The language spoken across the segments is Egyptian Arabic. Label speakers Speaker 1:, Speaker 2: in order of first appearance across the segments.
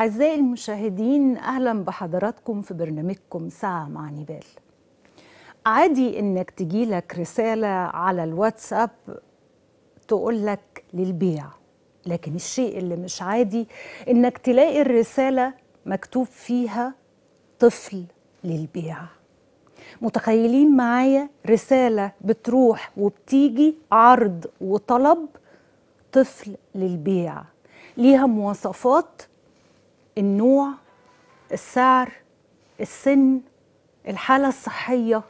Speaker 1: أعزائي المشاهدين أهلا بحضراتكم في برنامجكم ساعة مع نبال عادي إنك تجيلك رسالة على الواتساب تقولك للبيع لكن الشيء اللي مش عادي إنك تلاقي الرسالة مكتوب فيها طفل للبيع متخيلين معايا رسالة بتروح وبتيجي عرض وطلب طفل للبيع ليها مواصفات النوع السعر السن الحالة الصحية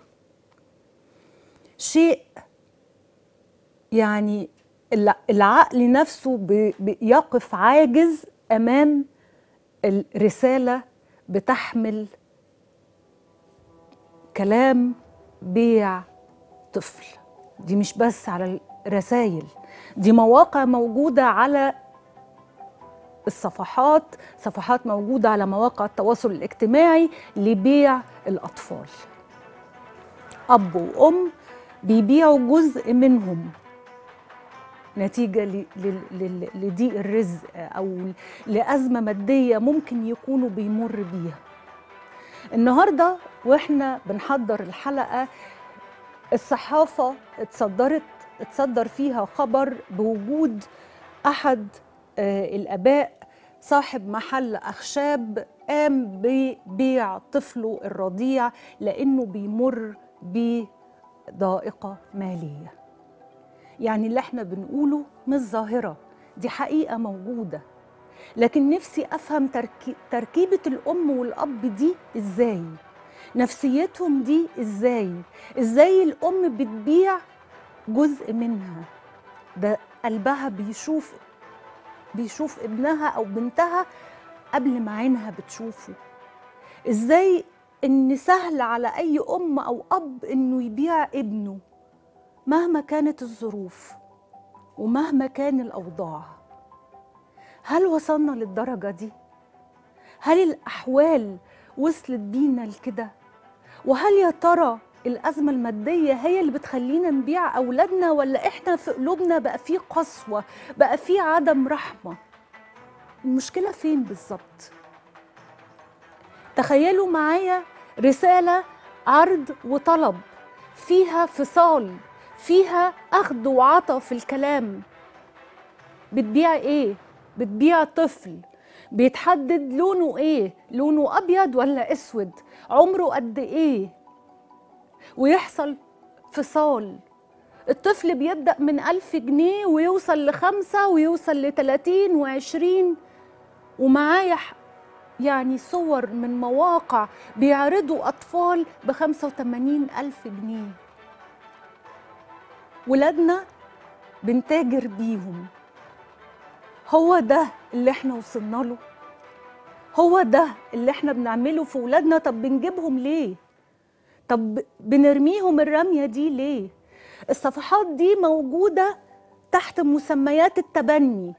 Speaker 1: شيء يعني العقل نفسه بيقف عاجز أمام الرسالة بتحمل كلام بيع طفل دي مش بس على الرسائل دي مواقع موجودة على الصفحات صفحات موجودة على مواقع التواصل الاجتماعي لبيع الأطفال أب وأم بيبيعوا جزء منهم نتيجة لضيق الرزق أو لأزمة مادية ممكن يكونوا بيمر بيها النهاردة وإحنا بنحضر الحلقة الصحافة اتصدرت اتصدر فيها خبر بوجود أحد الآباء صاحب محل أخشاب قام ببيع طفله الرضيع لأنه بيمر بضائقة مالية يعني اللي احنا بنقوله مش ظاهرة دي حقيقة موجودة لكن نفسي أفهم تركي تركيبة الأم والأب دي إزاي نفسيتهم دي إزاي إزاي الأم بتبيع جزء منها ده قلبها بيشوف بيشوف ابنها او بنتها قبل ما عينها بتشوفه ازاي ان سهل على اي ام او اب انه يبيع ابنه مهما كانت الظروف ومهما كان الاوضاع هل وصلنا للدرجه دي هل الاحوال وصلت بينا لكده وهل يا ترى الأزمة المادية هي اللي بتخلينا نبيع أولادنا ولا إحنا في قلوبنا بقى في قسوة بقى في عدم رحمة المشكلة فين بالظبط تخيلوا معايا رسالة عرض وطلب فيها فصال فيها أخذ وعطى في الكلام بتبيع إيه؟ بتبيع طفل بيتحدد لونه إيه؟ لونه أبيض ولا أسود؟ عمره قد إيه؟ ويحصل فصال الطفل بيبدأ من ألف جنيه ويوصل لخمسة ويوصل لتلاتين وعشرين ومعايا يعني صور من مواقع بيعرضوا أطفال بخمسة وتمانين ألف جنيه ولادنا بنتاجر بيهم هو ده اللي احنا وصلنا له هو ده اللي احنا بنعمله في ولادنا طب بنجيبهم ليه طب بنرميهم الرمية دي ليه؟ الصفحات دي موجودة تحت مسميات التبني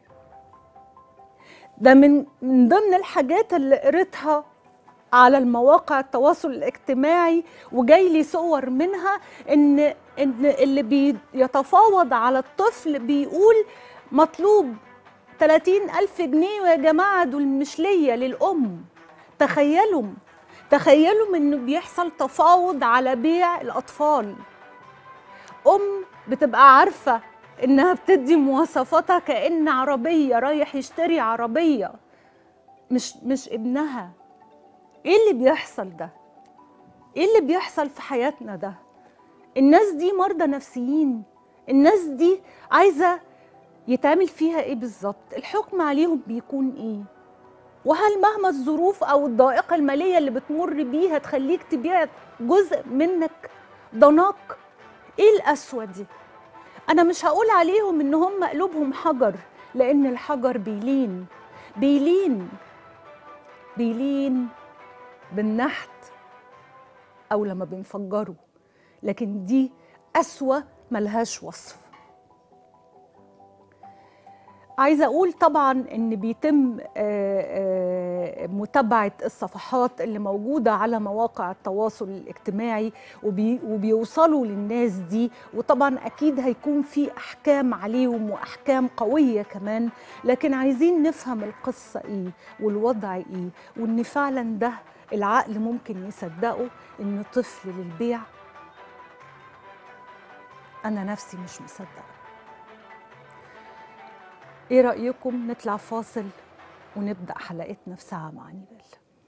Speaker 1: ده من من ضمن الحاجات اللي قريتها على المواقع التواصل الاجتماعي وجاي لي صور منها ان ان اللي بيتفاوض على الطفل بيقول مطلوب 30 ألف جنيه ويا جماعة دول مش ليا للأم تخيلوا تخيلوا انه بيحصل تفاوض على بيع الاطفال ام بتبقى عارفه انها بتدي مواصفاتها كان عربيه رايح يشتري عربيه مش مش ابنها ايه اللي بيحصل ده ايه اللي بيحصل في حياتنا ده الناس دي مرضى نفسيين الناس دي عايزه يتعمل فيها ايه بالظبط الحكم عليهم بيكون ايه وهل مهما الظروف او الضائقه الماليه اللي بتمر بيها تخليك تبيع جزء منك ضناك ايه القسوه دي انا مش هقول عليهم ان هم قلوبهم حجر لان الحجر بيلين بيلين بيلين بالنحت او لما بنفجره لكن دي قسوه ملهاش وصف عايزه اقول طبعا ان بيتم متابعة الصفحات اللي موجودة على مواقع التواصل الاجتماعي وبي وبيوصلوا للناس دي وطبعا أكيد هيكون في أحكام عليهم وأحكام قوية كمان لكن عايزين نفهم القصة إيه والوضع إيه وإن فعلا ده العقل ممكن يصدقه إن طفل للبيع أنا نفسي مش مصدقة إيه رأيكم نطلع فاصل ونبدأ حلقتنا في ساعة مع نيبال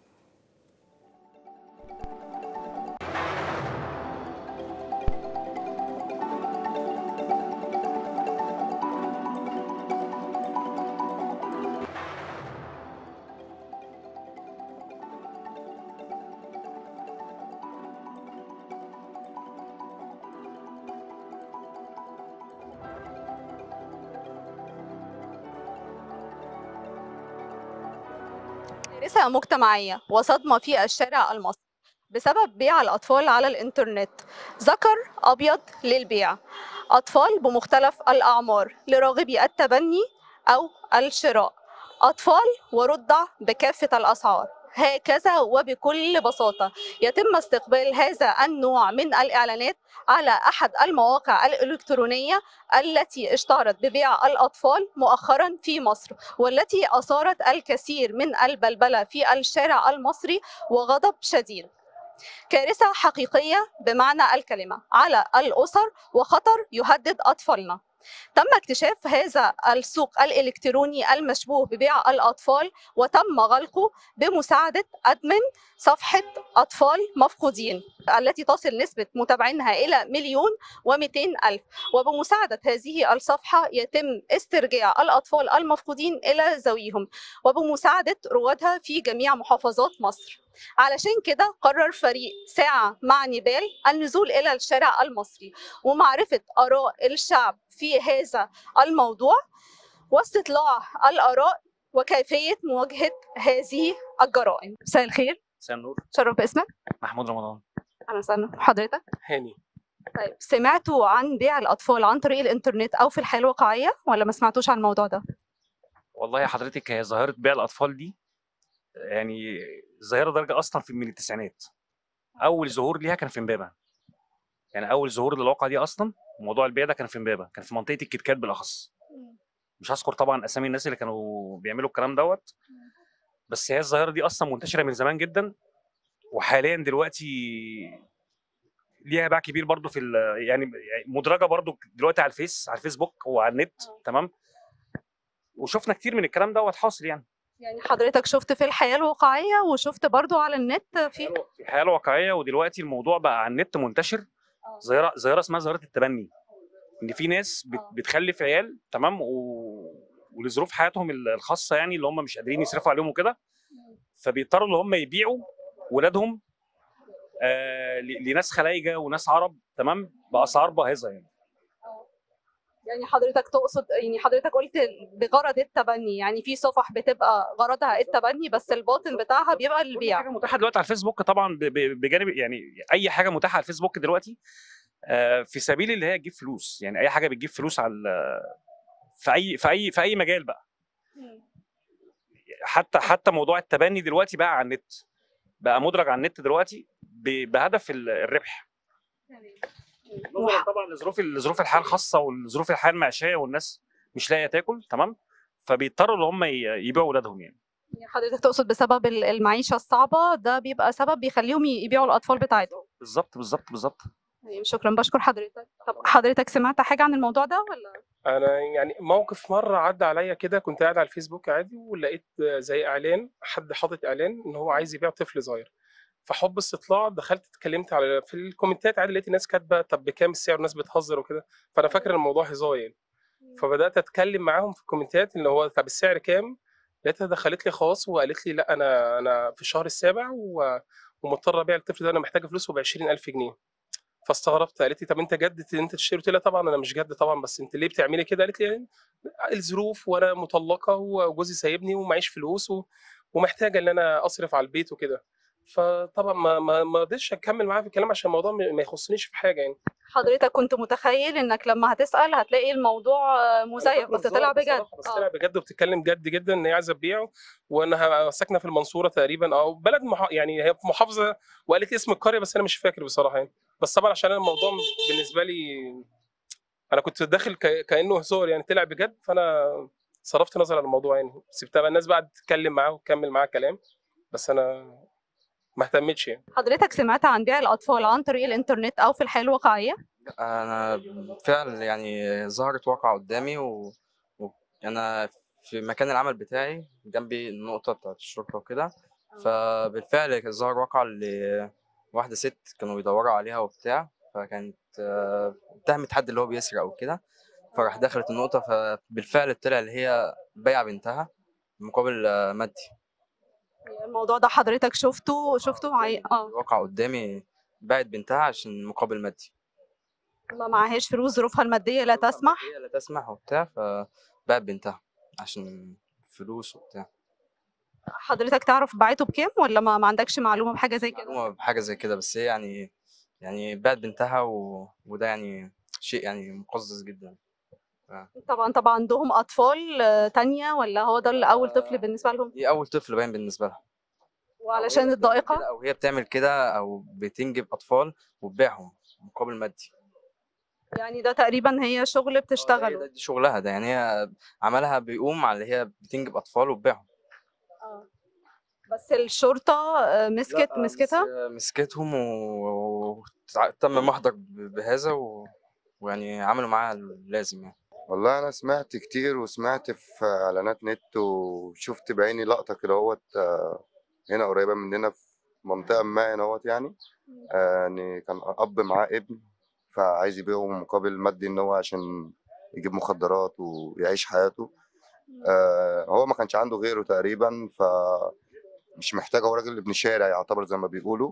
Speaker 2: كارثة مجتمعية وصدمة في الشارع المصري بسبب بيع الأطفال على الإنترنت ذكر أبيض للبيع أطفال بمختلف الأعمار لراغبي التبني أو الشراء أطفال ورضع بكافة الأسعار هكذا وبكل بساطة يتم استقبال هذا النوع من الإعلانات على أحد المواقع الإلكترونية التي اشتهرت ببيع الأطفال مؤخرا في مصر والتي أثارت الكثير من البلبلة في الشارع المصري وغضب شديد كارثة حقيقية بمعنى الكلمة على الأسر وخطر يهدد أطفالنا تم اكتشاف هذا السوق الإلكتروني المشبوه ببيع الأطفال وتم غلقه بمساعدة أدمن صفحة أطفال مفقودين التي تصل نسبة متابعينها إلى مليون ومئتين ألف وبمساعدة هذه الصفحة يتم استرجاع الأطفال المفقودين إلى ذويهم وبمساعدة روادها في جميع محافظات مصر علشان كده قرر فريق ساعة مع نيبال النزول إلى الشارع المصري ومعرفة آراء الشعب في هذا الموضوع واستطلاع الآراء وكيفية مواجهة هذه الجرائم مساء الخير
Speaker 3: مساء النور
Speaker 2: شرف باسمك
Speaker 3: محمود رمضان
Speaker 2: أهلا وسهلا حضرتك
Speaker 4: هاني
Speaker 2: طيب سمعتوا عن بيع الأطفال عن طريق الإنترنت أو في الحياة الواقعية ولا ما سمعتوش عن الموضوع ده؟
Speaker 3: والله يا حضرتك هي ظاهرة بيع الأطفال دي يعني ظاهرة درجة أصلا في من التسعينات أول ظهور ليها كان في إمبابة يعني أول ظهور للواقعة دي أصلا موضوع البيع ده كان في إمبابة كان في منطقة الكتكات بالأخص مش هذكر طبعا أسامي الناس اللي كانوا بيعملوا الكلام دوت بس هي الظاهرة دي أصلا منتشرة من زمان جدا وحاليا دلوقتي ليها باع كبير برضو في ال- يعني مدرجه برضو دلوقتي على الفيس على الفيسبوك وعلى النت تمام وشفنا كتير من الكلام دوت حاصل يعني
Speaker 2: يعني حضرتك شفت في الحياة الواقعية وشفت برضو على النت في
Speaker 3: في الحياه الواقعيه ودلوقتي الموضوع بقى على النت منتشر ظاهره ظاهره اسمها ظاهره التبني ان في ناس بت-
Speaker 2: آه.
Speaker 3: بتخلف عيال تمام و... ولظروف حياتهم ال- الخاصه يعني اللي هم مش قادرين يصرفوا عليهم وكده فبيضطروا ان هم يبيعوا ولادهم آه ل- لناس خلايجه وناس عرب تمام باسعار باهظه يعني
Speaker 2: يعني حضرتك تقصد يعني حضرتك قلت بغرض التبني يعني في صفح بتبقى غرضها التبني بس الباطن بتاعها بيبقى
Speaker 3: كل
Speaker 2: البيع
Speaker 3: حاجه متاحه دلوقتي على الفيسبوك طبعا ب- ب- بجانب يعني اي حاجه متاحه على الفيسبوك دلوقتي آه، في سبيل اللي هي تجيب فلوس يعني اي حاجه بتجيب فلوس على ال- في اي في اي في اي مجال بقى حتى حتى موضوع التبني دلوقتي بقى على النت بقى مدرج على النت دلوقتي ب- بهدف ال- الربح نظرا طبعا لظروف لظروف الحياه الخاصه والظروف الحياه المعيشيه والناس مش لاقيه تاكل تمام فبيضطروا ان هم ي- يبيعوا اولادهم يعني
Speaker 2: يعني حضرتك تقصد بسبب ال- المعيشة الصعبة ده بيبقى سبب بيخليهم ي- يبيعوا الأطفال بتاعتهم
Speaker 3: بالظبط بالظبط بالظبط
Speaker 2: يعني شكرا بشكر حضرتك طب حضرتك سمعت حاجة عن الموضوع ده ولا
Speaker 4: انا يعني موقف مره عدى عليا كده كنت قاعد على الفيسبوك عادي ولقيت زي اعلان حد حاطط اعلان ان هو عايز يبيع طفل صغير فحب استطلاع دخلت اتكلمت على في الكومنتات عادي لقيت الناس كاتبه طب بكام السعر والناس بتهزر وكده فانا فاكر إن الموضوع هزار يعني فبدات اتكلم معاهم في الكومنتات اللي هو طب السعر كام لقيتها دخلت لي خاص وقالت لي لا انا انا في الشهر السابع و... ومضطر ابيع الطفل ده انا محتاجه فلوس ب 20000 جنيه فاستغربت قالت لي طب انت جد انت تشتري قلت لها طبعا انا مش جد طبعا بس انت ليه بتعملي كده قالت لي الظروف وانا مطلقه وجوزي سايبني ومعيش فلوس و... ومحتاجه ان انا اصرف على البيت وكده فطبعا ما ما ما رضيتش اكمل معاه في الكلام عشان الموضوع ما ما يخصنيش في حاجه يعني
Speaker 2: حضرتك كنت متخيل انك لما هتسأل هتلاقي الموضوع آه، مزيف بس طلع بجد
Speaker 4: بس
Speaker 2: آه.
Speaker 4: طلع بجد وبتتكلم جد جدا ان هي عايزه تبيعه وانا ساكنه في المنصوره تقريبا او بلد مح... يعني هي في محافظه وقالت لي اسم القريه بس انا مش فاكر بصراحه يعني بس طبعا عشان أنا الموضوع بالنسبه لي انا كنت داخل ك... كانه هزار يعني طلع بجد فانا صرفت نظر عن الموضوع يعني سبتها بقى الناس بقى تتكلم معاه وتكمل معاه كلام بس انا ما اهتمتش يعني
Speaker 2: حضرتك سمعت عن بيع الأطفال عن طريق الإنترنت أو في الحياة الواقعية؟
Speaker 5: انا بالفعل يعني ظهرت واقعة قدامي و... و... انا في مكان العمل بتاعي جنبي النقطة بتاعت الشرطة وكده فبالفعل كان ظهر واقعة لواحدة ست كانوا بيدوروا عليها وبتاع فكانت آه، اتهمت حد اللي هو بيسرق وكده فراح دخلت النقطة فبالفعل طلع اللي هي بايعة بنتها مقابل آه، مادي
Speaker 2: الموضوع ده حضرتك شفته شفته عي... اه
Speaker 5: الواقع قدامي باعت بنتها عشان مقابل مادي
Speaker 2: ما معهاش فلوس ظروفها المادية لا تسمح
Speaker 5: هي لا تسمح وبتاع فباعت بنتها عشان فلوس وبتاع
Speaker 2: حضرتك تعرف باعته بكام ولا ما, ما عندكش معلومة بحاجة زي كده؟
Speaker 5: معلومة بحاجة زي كده بس هي يعني يعني باعت بنتها و... وده يعني شيء يعني مقزز جدا
Speaker 2: طبعا طبعا عندهم أطفال آه، تانية ولا هو ده اللي أول طفل بالنسبة لهم؟
Speaker 5: دي أول طفل باين بالنسبة لها
Speaker 2: وعلشان
Speaker 5: أو هي بتعمل
Speaker 2: الضائقة
Speaker 5: كده- أو هي بتعمل كده أو بتنجب أطفال وتبيعهم مقابل مادي
Speaker 2: يعني ده تقريبا هي شغل
Speaker 5: آه، ده هي-
Speaker 2: بتشتغله
Speaker 5: ده دي شغلها ده يعني هي عملها بيقوم على اللي هي بتنجب أطفال وتبيعهم
Speaker 2: آه. بس الشرطة آه، مسكت
Speaker 5: لا،
Speaker 2: مسكتها
Speaker 5: مس- مسكتهم و- وتم محضر ب- بهذا و... ويعني عملوا معاها اللازم يعني
Speaker 6: والله انا سمعت كتير وسمعت في اعلانات نت وشفت بعيني لقطه كده اهوت آه، هنا قريبه مننا في منطقه ما هنا اهوت يعني آه، يعني كان اب معاه ابن فعايز يبيعه مقابل مادي ان هو عشان يجيب مخدرات ويعيش حياته آه، هو ما كانش عنده غيره تقريبا ف مش محتاج هو راجل ابن شارع يعتبر زي ما بيقولوا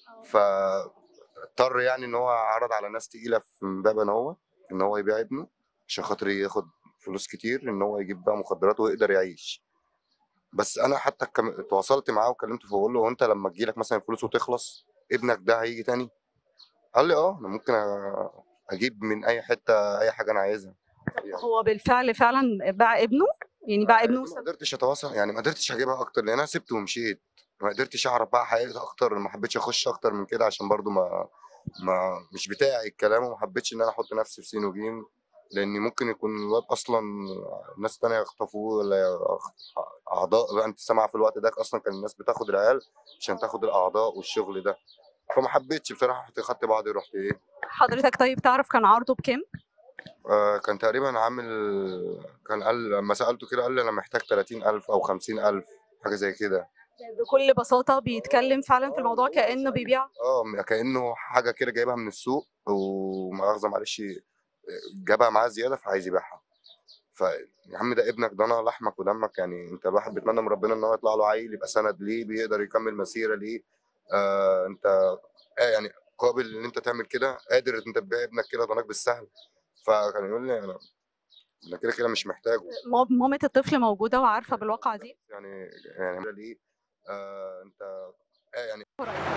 Speaker 6: فاضطر يعني ان هو عرض على ناس تقيله في امبابه ان هو ان هو يبيع ابنه عشان خاطر ياخد فلوس كتير ان هو يجيب بقى مخدرات ويقدر يعيش بس انا حتى كم... تواصلت معاه وكلمته فبقول له هو انت لما تجيلك مثلا فلوس وتخلص ابنك ده هيجي تاني قال لي اه انا ممكن أ- اجيب من اي حته اي حاجه انا عايزها يعني
Speaker 2: هو بالفعل فعلا باع ابنه يعني باع ابنه
Speaker 6: ما قدرتش اتواصل يعني ما قدرتش اجيبها اكتر لان انا سبته ومشيت ما قدرتش اعرف بقى حقيقتها اكتر ما حبيتش اخش اكتر من كده عشان برضو ما ما مش بتاعي الكلام وما حبيتش ان انا احط نفسي في سين وجيم لان ممكن يكون الواد اصلا ناس تانية يخطفوه ولا يخ- اعضاء بقى انت سامع في الوقت ده اصلا كان الناس بتاخد العيال عشان تاخد الاعضاء والشغل ده فما حبيتش بصراحه رحت خدت بعضي رحت ايه
Speaker 2: حضرتك طيب تعرف كان عرضه بكام؟
Speaker 6: آه كان تقريبا عامل كان قال لما سالته كده قال لي انا محتاج 30000 او 50000 حاجه زي كده
Speaker 2: بكل بساطة بيتكلم فعلا في الموضوع كأنه بيبيع
Speaker 6: اه كانه حاجه كده جايبها من السوق ومؤاخذه معلش جابها معاه زياده فعايز يبيعها ف يا عم ده ابنك ده انا لحمك ودمك يعني انت الواحد بيتمنى من ربنا ان هو يطلع له عيل يبقى سند ليه بيقدر يكمل مسيره ليه آه انت آه يعني قابل ان انت تعمل كده قادر ان انت تبيع ابنك كده ضناك بالسهل فكان يقول لي انا انا كده كده مش محتاجه
Speaker 2: مام- مامة الطفل موجودة وعارفة بالواقعة دي
Speaker 6: يعني يعني ليه آه انت آه يعني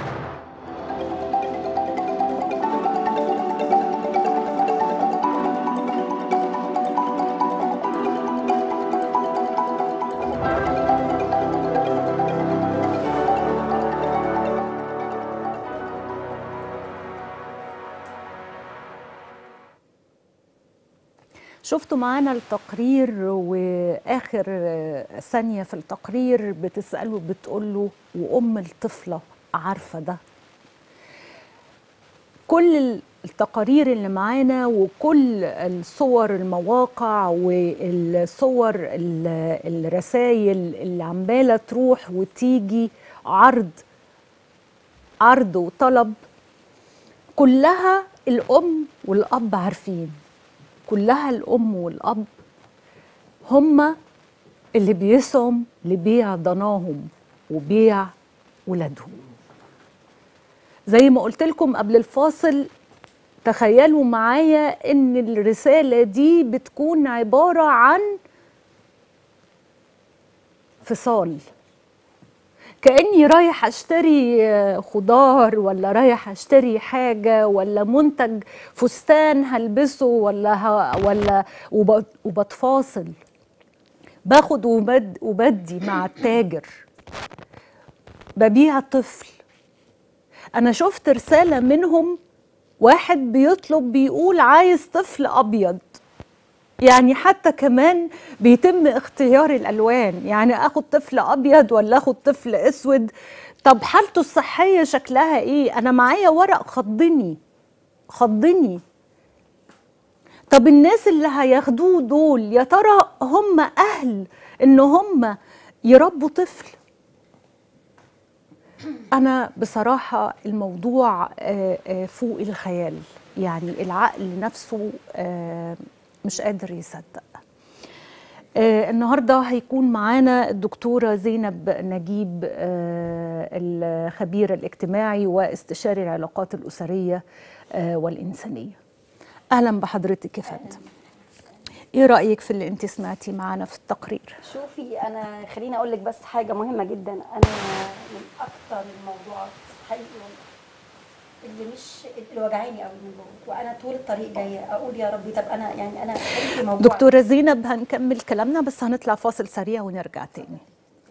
Speaker 1: شفتوا معانا التقرير واخر آه، ثانيه في التقرير بتساله بتقول له وام الطفله عارفه ده كل التقارير اللي معانا وكل الصور المواقع والصور ال- الرسائل اللي عماله تروح وتيجي عرض عرض وطلب كلها الام والاب عارفين كلها الام والاب هما اللي بيسعوا لبيع ضناهم وبيع ولادهم زي ما قلت لكم قبل الفاصل تخيلوا معايا ان الرساله دي بتكون عباره عن فصال كاني رايح اشتري آه، خضار ولا رايح اشتري حاجه ولا منتج فستان هلبسه ولا ه... ولا وب... وبتفاصل باخد وبد... وبدي مع التاجر ببيع طفل انا شفت رساله منهم واحد بيطلب بيقول عايز طفل ابيض يعني حتى كمان بيتم اختيار الالوان يعني اخد طفل ابيض ولا اخد طفل اسود طب حالته الصحيه شكلها ايه انا معايا ورق خضني خضني طب الناس اللي هياخدوه دول يا ترى هم اهل ان هم يربوا طفل انا بصراحه الموضوع آه، آه، فوق الخيال يعني العقل نفسه آه، مش قادر يصدق آه، النهارده هيكون معانا الدكتوره زينب نجيب آه، الخبير الاجتماعي واستشاري العلاقات الاسريه آه، والانسانيه اهلا بحضرتك يا فندم ايه رايك في اللي انت سمعتيه معانا في التقرير
Speaker 7: شوفي انا خليني اقول لك بس حاجه مهمه جدا انا من اكتر الموضوعات حقيقي اللي مش اللي وجعاني قوي من جوه وانا طول الطريق جايه اقول يا ربي طب انا يعني انا قلت موضوع
Speaker 1: دكتوره زينب هنكمل كلامنا بس هنطلع فاصل سريع ونرجع تاني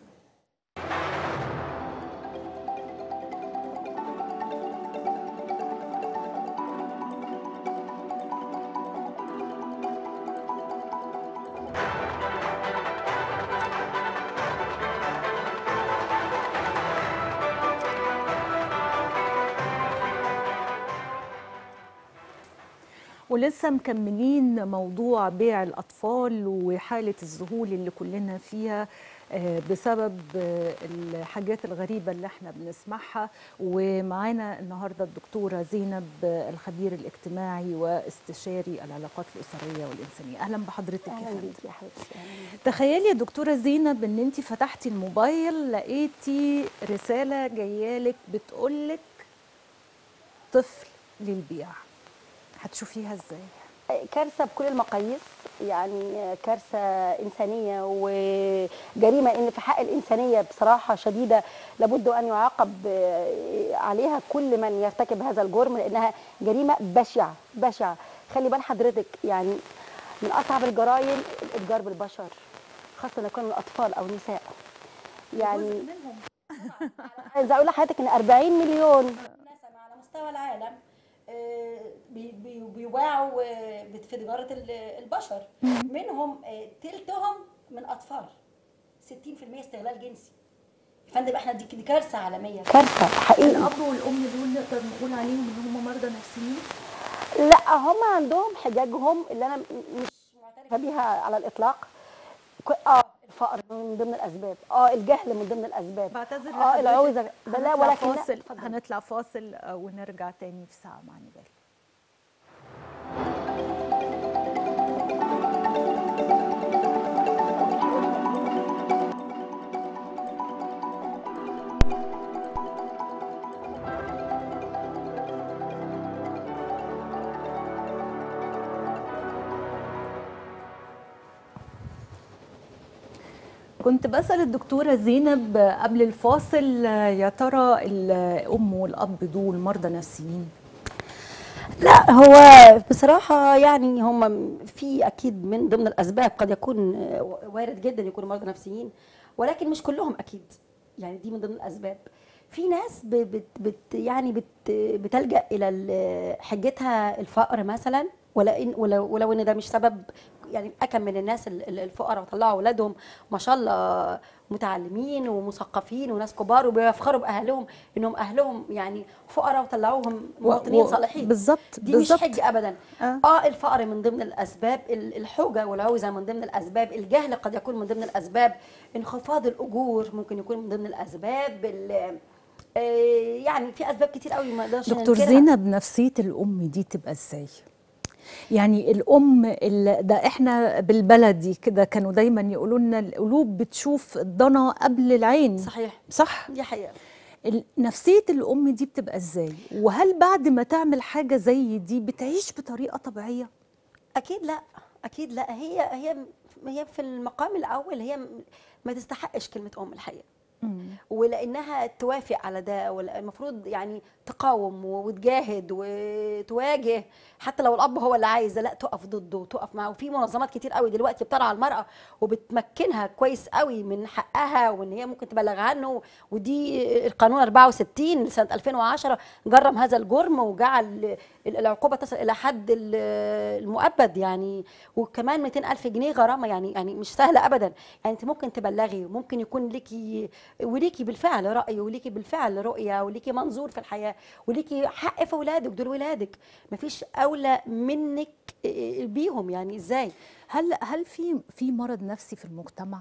Speaker 1: ولسه مكملين موضوع بيع الأطفال وحالة الذهول اللي كلنا فيها آه، بسبب آه، الحاجات الغريبة اللي احنا بنسمعها ومعانا النهاردة الدكتورة زينب آه، الخبير الاجتماعي واستشاري العلاقات الأسرية والإنسانية أهلا بحضرتك يا
Speaker 7: اهلا
Speaker 1: فندم
Speaker 7: بيكي يا حبيبتي أهلاً بيكي.
Speaker 1: تخيلي يا دكتورة زينب ان انت فتحتي الموبايل لقيتي رسالة جايالك بتقولك طفل للبيع هتشوفيها ازاي
Speaker 7: كارثه بكل المقاييس يعني كارثه انسانيه وجريمه ان في حق الانسانيه بصراحه شديده لابد ان يعاقب عليها كل من يرتكب هذا الجرم لانها جريمه بشعه بشعه خلي بال حضرتك يعني من اصعب الجرائم الاتجار بالبشر خاصه لو كانوا الاطفال او النساء يعني عايزه اقول لحضرتك ان 40 مليون نسمه على مستوى العالم آه، بي- بي- بيباعوا آه، في تجاره ال- البشر منهم آه، تلتهم من اطفال 60% استغلال جنسي يا فندم احنا دي دي كارثه عالميه كارثه حقيقي
Speaker 1: الاب والام دول نقدر نقول عليهم ان هم مرضى نفسيين
Speaker 7: لا هم عندهم حجاجهم اللي انا م- مش معترفه بيها على الاطلاق ك- اه الفقر من ضمن الاسباب اه الجهل من ضمن الاسباب
Speaker 1: بعتذر
Speaker 7: اه
Speaker 1: لحضرتك.
Speaker 7: العوزه ده لا
Speaker 1: هنطلع
Speaker 7: ولكن لا،
Speaker 1: فاصل
Speaker 7: اتفضل.
Speaker 1: هنطلع فاصل آه، ونرجع تاني في ساعة مع نبال كنت بسأل الدكتورة زينب قبل الفاصل آه، يا ترى الأم والأب دول مرضى نفسيين
Speaker 7: لا هو بصراحة يعني هم في أكيد من ضمن الأسباب قد يكون وارد جدا يكونوا مرضى نفسيين ولكن مش كلهم أكيد يعني دي من ضمن الأسباب في ناس ب- بت بت يعني بت بتلجأ إلى ال- حجتها الفقر مثلا ولا إن ولو, ولو إن ده مش سبب يعني أكم من الناس ال- ال- الفقراء وطلعوا أولادهم ما شاء الله متعلمين ومثقفين وناس كبار وبيفخروا بأهلهم إنهم أهلهم يعني فقراء وطلعوهم مواطنين
Speaker 1: و-
Speaker 7: صالحين
Speaker 1: بالظبط
Speaker 7: دي
Speaker 1: بالظبط.
Speaker 7: مش حجه ابدا
Speaker 1: آه.
Speaker 7: اه, آه الفقر من ضمن الاسباب ال- الحوجه والعوزه من ضمن الاسباب الجهل قد يكون من ضمن الاسباب انخفاض الاجور ممكن يكون من ضمن الاسباب ال- آه، يعني في اسباب كتير قوي ما نقدرش
Speaker 1: دكتور
Speaker 7: ننكرها.
Speaker 1: زينب نفسية الأم دي تبقى إزاي؟ يعني الأم اللي ده إحنا بالبلدي كده كانوا دايما يقولوا لنا القلوب بتشوف الضنا قبل العين
Speaker 7: صحيح
Speaker 1: صح؟
Speaker 7: دي حقيقه
Speaker 1: ال- نفسية الأم دي بتبقى إزاي؟ وهل بعد ما تعمل حاجة زي دي بتعيش بطريقة طبيعية؟
Speaker 7: اكيد لا اكيد لا هي هي هي في المقام الاول هي م- ما تستحقش كلمه ام الحقيقه
Speaker 1: مم.
Speaker 7: ولانها توافق على ده ولا- المفروض يعني تقاوم وتجاهد وتواجه حتى لو الاب هو اللي عايز لا تقف ضده وتقف معه وفي منظمات كتير قوي دلوقتي بترعى المراه وبتمكنها كويس قوي من حقها وان هي ممكن تبلغ عنه ودي القانون 64 سنه 2010 جرم هذا الجرم وجعل العقوبه تصل الى حد ال- المؤبد يعني وكمان 200 الف جنيه غرامه يعني يعني مش سهله ابدا يعني انت ممكن تبلغي وممكن يكون ليكي وليكي بالفعل راي وليكي بالفعل رؤيه وليكي منظور في الحياه وليكي حق في اولادك دول ولادك مفيش اولى منك بيهم يعني ازاي
Speaker 1: هل هل في في مرض نفسي في المجتمع؟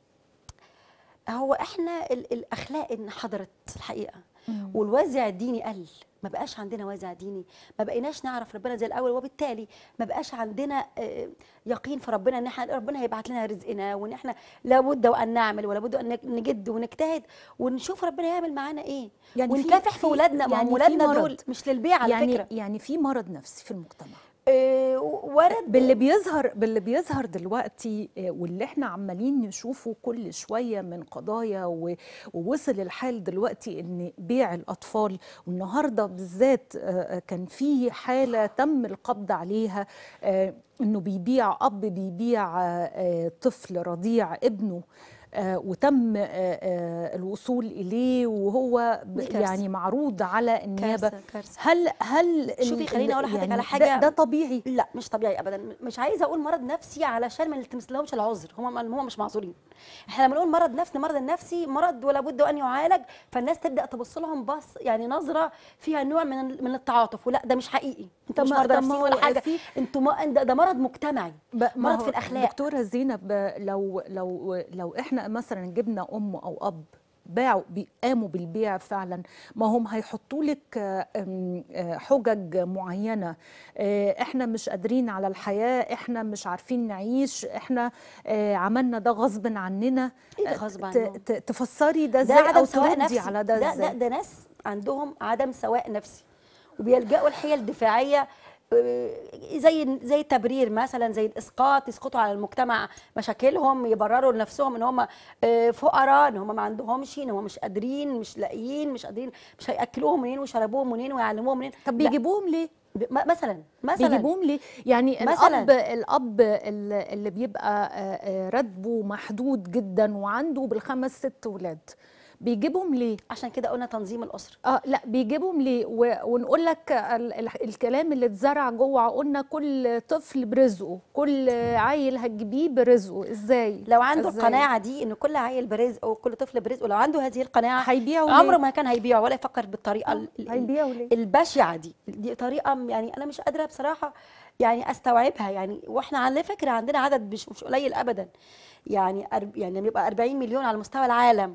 Speaker 7: هو احنا ال- الاخلاق انحدرت الحقيقه
Speaker 1: مم.
Speaker 7: والوازع الديني قل ما بقاش عندنا وازع ديني ما بقيناش نعرف ربنا زي الاول وبالتالي ما بقاش عندنا آه، يقين في ربنا ان احنا ربنا هيبعت لنا رزقنا وان احنا لابد وان نعمل ولابد ان نجد ونجتهد ونشوف ربنا يعمل معانا ايه
Speaker 1: يعني في-
Speaker 7: ونكافح في
Speaker 1: في-
Speaker 7: اولادنا ما
Speaker 1: يعني
Speaker 7: هم
Speaker 1: في
Speaker 7: ولادنا
Speaker 1: مرض.
Speaker 7: دول مش للبيع على
Speaker 1: يعني
Speaker 7: فكره
Speaker 1: يعني في مرض نفسي في المجتمع
Speaker 7: آه، ورد
Speaker 1: باللي بيظهر باللي بيظهر دلوقتي آه، واللي احنا عمالين نشوفه كل شويه من قضايا و- ووصل الحال دلوقتي ان بيع الاطفال والنهارده بالذات آه، آه، كان في حاله تم القبض عليها آه، انه بيبيع اب بيبيع آه، آه، طفل رضيع ابنه آه، وتم آه، آه، الوصول اليه وهو ب-
Speaker 7: دي كارثة.
Speaker 1: يعني معروض على النيابه
Speaker 7: كارثه كارثه
Speaker 1: هل هل
Speaker 7: شوفي
Speaker 1: ال-
Speaker 7: خليني
Speaker 1: ال-
Speaker 7: أقول لحضرتك
Speaker 1: يعني
Speaker 7: على
Speaker 1: ده-
Speaker 7: حاجة-
Speaker 1: ده طبيعي
Speaker 7: لا مش طبيعي ابدا مش عايزه اقول مرض نفسي علشان ما نلتمس لهمش العذر هم هم مش معذورين احنا لما نقول مرض نفسي المرض النفسي مرض ولا بد ان يعالج فالناس تبدا تبص لهم بص يعني نظره فيها نوع من ال- من التعاطف ولا ده مش حقيقي انتوا مش
Speaker 1: طب ما-
Speaker 7: مرضى
Speaker 1: طب ما
Speaker 7: نفسيين
Speaker 1: هو
Speaker 7: ولا حاجه
Speaker 1: في-
Speaker 7: انتوا ما ده, ده مرض مجتمعي
Speaker 1: ب- ما
Speaker 7: مرض
Speaker 1: هو
Speaker 7: في الأخلاق.
Speaker 1: دكتورة زينب لو لو لو احنا مثلا جبنا ام او اب باعوا بي- قاموا بالبيع فعلا ما هم هيحطوا لك آه، آم، آه، حجج معينه آه، احنا مش قادرين على الحياه احنا مش عارفين نعيش احنا آه، عملنا ده غصب عننا
Speaker 7: ايه ده
Speaker 1: آه،
Speaker 7: غصب
Speaker 1: ت-
Speaker 7: عنهم
Speaker 1: ت- تفسري ده
Speaker 7: ده
Speaker 1: ازاي
Speaker 7: عدم
Speaker 1: او
Speaker 7: سواء
Speaker 1: تردي
Speaker 7: نفسي
Speaker 1: على ده
Speaker 7: ده, ده,
Speaker 1: ازاي
Speaker 7: ده ناس عندهم عدم سواء نفسي وبيلجأوا الحيل الدفاعية آه، زي زي التبرير مثلا زي الاسقاط يسقطوا على المجتمع مشاكلهم يبرروا لنفسهم ان هم آه، فقراء ان هم ما عندهمش ان هم مش قادرين مش لاقيين مش قادرين مش هياكلوهم منين ويشربوهم منين ويعلموهم منين
Speaker 1: طب
Speaker 7: لا،
Speaker 1: بيجيبوهم ليه
Speaker 7: ب- م- مثلا مثلا
Speaker 1: بيجيبوهم ليه؟ يعني
Speaker 7: مثلاً.
Speaker 1: الاب الاب اللي اللي بيبقى آه، آه، راتبه محدود جدا وعنده بالخمس ست ولاد بيجيبهم ليه؟
Speaker 7: عشان كده قلنا تنظيم الاسره
Speaker 1: اه لا بيجيبهم ليه؟ و- ونقول لك ال- ال- الكلام اللي اتزرع جوه عقولنا كل طفل برزقه، كل عيل هتجيبيه برزقه، ازاي؟
Speaker 7: لو عنده
Speaker 1: إزاي؟
Speaker 7: القناعه دي ان كل عيل برزقه وكل طفل برزقه لو عنده هذه القناعه
Speaker 1: هيبيعوا
Speaker 7: عمره
Speaker 1: ليه؟
Speaker 7: ما كان هيبيع ولا يفكر بالطريقه ال- ال-
Speaker 1: هيبيعوا ليه؟
Speaker 7: البشعه دي دي طريقه يعني انا مش قادره بصراحه يعني استوعبها يعني واحنا على فكره عندنا عدد مش مش قليل ابدا يعني أرب يعني لما يبقى 40 مليون على مستوى العالم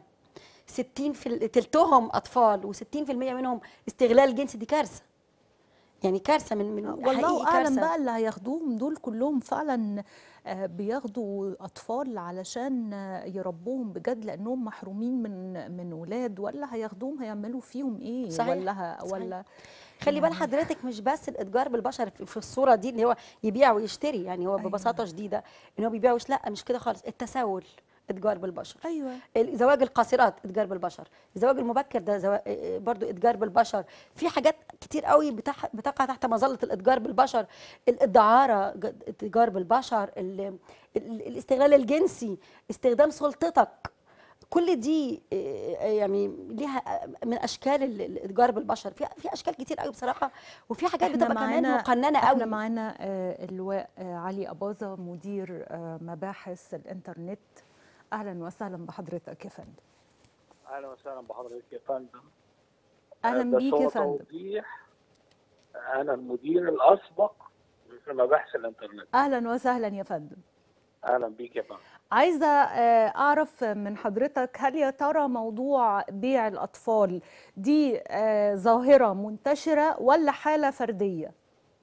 Speaker 7: 60 في ال- تلتهم اطفال و60% منهم استغلال جنسي دي كارثه يعني كارثه من من
Speaker 1: والله
Speaker 7: حقيقي
Speaker 1: اعلم
Speaker 7: كارثة.
Speaker 1: بقى اللي هياخدوهم دول كلهم فعلا آه، بياخدوا اطفال علشان آه، يربوهم بجد لانهم محرومين من من ولاد ولا هياخدوهم هيعملوا فيهم ايه
Speaker 7: صحيح،
Speaker 1: ولا ه-
Speaker 7: صحيح.
Speaker 1: ولا
Speaker 7: خلي بال حضرتك مش بس الاتجار بالبشر في في الصوره دي اللي هو يبيع ويشتري يعني هو
Speaker 1: أيوة.
Speaker 7: ببساطه شديده ان هو بيبيع ويش لا مش كده خالص التسول اتجار بالبشر
Speaker 1: ايوه
Speaker 7: زواج القاصرات اتجار بالبشر الزواج المبكر ده زوا... برضو اتجار بالبشر في حاجات كتير قوي بتح... بتقع تحت مظله الاتجار بالبشر ال- الدعاره ج- اتجار بالبشر ال... ال... الاستغلال الجنسي استخدام سلطتك كل دي آه، يعني ليها من اشكال ال- الاتجار بالبشر في في اشكال كتير قوي بصراحه وفي حاجات
Speaker 1: إحنا
Speaker 7: بتبقى كمان
Speaker 1: معانا-
Speaker 7: مقننه
Speaker 1: احنا
Speaker 7: قوي
Speaker 1: معانا آه، اللواء آه، علي اباظه مدير آه، مباحث الانترنت اهلا وسهلا بحضرتك يا فندم
Speaker 8: اهلا وسهلا بحضرتك يا فندم
Speaker 1: اهلا
Speaker 8: بس
Speaker 1: بيك
Speaker 8: هو
Speaker 1: يا فندم
Speaker 8: توضيح انا المدير الاسبق في مباحث الانترنت
Speaker 1: اهلا وسهلا يا فندم
Speaker 8: اهلا بيك يا فندم
Speaker 1: عايزة آه، أعرف من حضرتك هل يا ترى موضوع بيع الأطفال دي آه، ظاهرة منتشرة ولا حالة فردية؟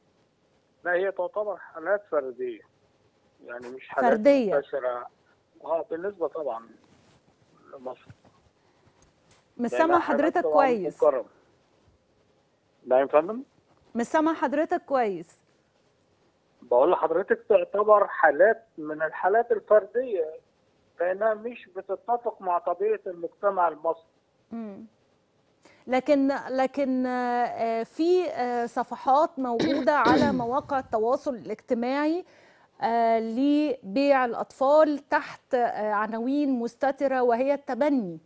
Speaker 8: لا هي تعتبر حالات فرديه يعني مش حالات
Speaker 1: فردية.
Speaker 8: منتشره اه بالنسبه طبعا لمصر
Speaker 1: مش
Speaker 8: لأنها
Speaker 1: سامع
Speaker 8: حالات
Speaker 1: حضرتك
Speaker 8: طبعاً
Speaker 1: كويس
Speaker 8: مكرمة. نعم يا فندم
Speaker 1: مش سامع حضرتك كويس
Speaker 8: بقول لحضرتك تعتبر حالات من الحالات الفرديه لانها مش بتتفق مع طبيعه المجتمع المصري
Speaker 1: مم. لكن لكن آه، آه، في آه، صفحات موجودة على مواقع التواصل الاجتماعي آه، لبيع الأطفال تحت آه، عناوين مستترة وهي التبني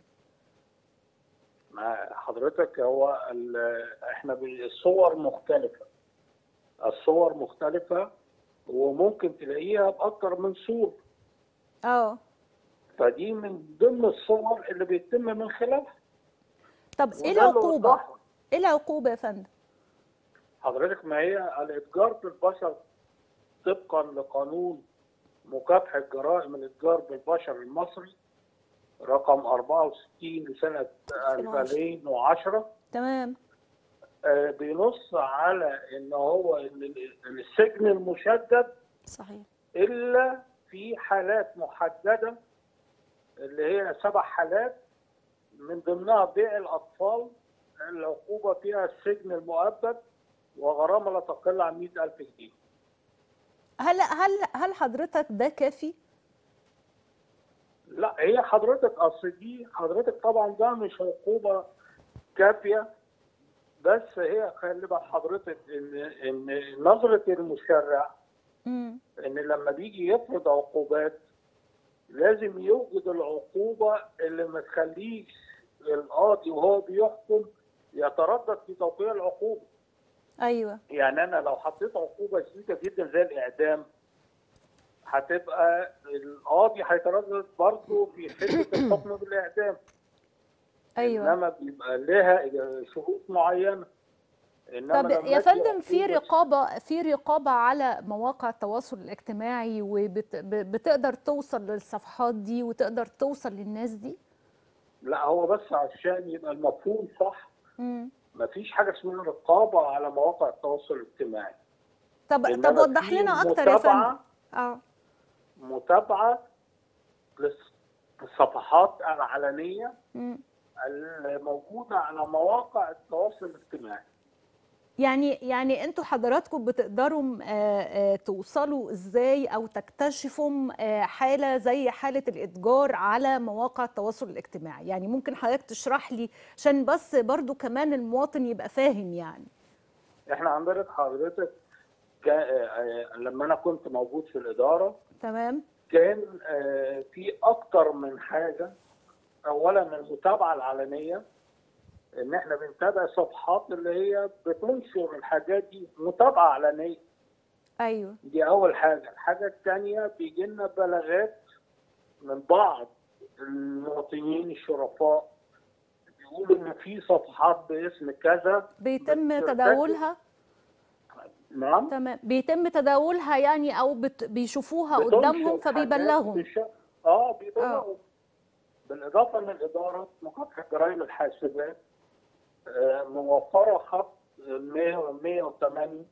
Speaker 8: مع حضرتك هو ال- احنا بال- الصور مختلفه الصور مختلفه وممكن تلاقيها باكتر من صوره
Speaker 1: اه
Speaker 8: فدي من ضمن الصور اللي بيتم من خلالها
Speaker 1: طب
Speaker 8: وده
Speaker 1: ايه
Speaker 8: اللي
Speaker 1: العقوبة؟
Speaker 8: وضحه.
Speaker 1: ايه العقوبة يا فندم؟
Speaker 8: حضرتك ما هي الاتجار بالبشر طبقا لقانون مكافحه جرائم الاتجار بالبشر المصري رقم 64 لسنه 2010
Speaker 1: تمام
Speaker 8: آه، بينص على ان هو إن ال- السجن المشدد
Speaker 7: صحيح
Speaker 8: الا في حالات محدده اللي هي سبع حالات من ضمنها بيع الاطفال العقوبه فيها السجن المؤبد وغرامه لا تقل عن 100000 جنيه
Speaker 1: هل هل هل حضرتك ده كافي؟
Speaker 8: لا هي حضرتك اصل دي حضرتك طبعا ده مش عقوبه كافيه بس هي خلي بال حضرتك ان ان نظره المشرع
Speaker 1: مم.
Speaker 8: ان لما بيجي يفرض عقوبات لازم يوجد العقوبه اللي ما تخليش القاضي وهو بيحكم يتردد في توقيع العقوبه
Speaker 1: ايوه
Speaker 8: يعني انا لو حطيت عقوبه شديده جدا زي الاعدام هتبقى القاضي هيتردد برضه في حته الحكم بالاعدام
Speaker 1: ايوه
Speaker 8: انما بيبقى لها شروط معينه انما
Speaker 1: طب
Speaker 8: لما
Speaker 1: يا
Speaker 8: أدي
Speaker 1: فندم في
Speaker 8: عقوبة
Speaker 1: رقابة في رقابة على مواقع التواصل الاجتماعي وبتقدر توصل للصفحات دي وتقدر توصل للناس دي؟
Speaker 8: لا هو بس عشان يبقى المفهوم صح
Speaker 1: مم.
Speaker 8: مفيش حاجه اسمها رقابه على مواقع التواصل الاجتماعي
Speaker 1: طب
Speaker 8: إنما
Speaker 1: طب وضح
Speaker 8: في
Speaker 1: لنا اكتر يا فندم
Speaker 8: متابعة-
Speaker 1: اه
Speaker 8: متابعه للص- للصفحات العلنيه
Speaker 1: مم.
Speaker 8: الموجوده على مواقع التواصل الاجتماعي
Speaker 1: يعني يعني انتوا حضراتكم بتقدروا آه، آه، توصلوا ازاي او تكتشفوا آه، حاله زي حاله الاتجار على مواقع التواصل الاجتماعي يعني ممكن حضرتك تشرح لي عشان بس برضو كمان المواطن يبقى فاهم يعني
Speaker 8: احنا عندنا حضرتك كا- آه، لما انا كنت موجود في الاداره
Speaker 1: تمام
Speaker 8: كان آه، في اكتر من حاجه اولا المتابعه العلنيه ان احنا بنتابع صفحات اللي هي بتنشر الحاجات دي متابعه علنيه
Speaker 1: ايوه
Speaker 8: دي اول حاجه الحاجه الثانيه بيجي لنا بلاغات من بعض المواطنين الشرفاء بيقولوا ان في صفحات باسم كذا
Speaker 1: بيتم
Speaker 8: بترتكب-
Speaker 1: تداولها
Speaker 8: نعم
Speaker 1: تمام بيتم تداولها يعني او بت... بيشوفوها
Speaker 8: بتنشر
Speaker 1: قدامهم
Speaker 8: حاجات
Speaker 1: فبيبلغهم
Speaker 8: بش- اه بيبلغوا بالاضافه ان الاداره مكافحه جرائم الحاسبات آه، موفره خط 100 108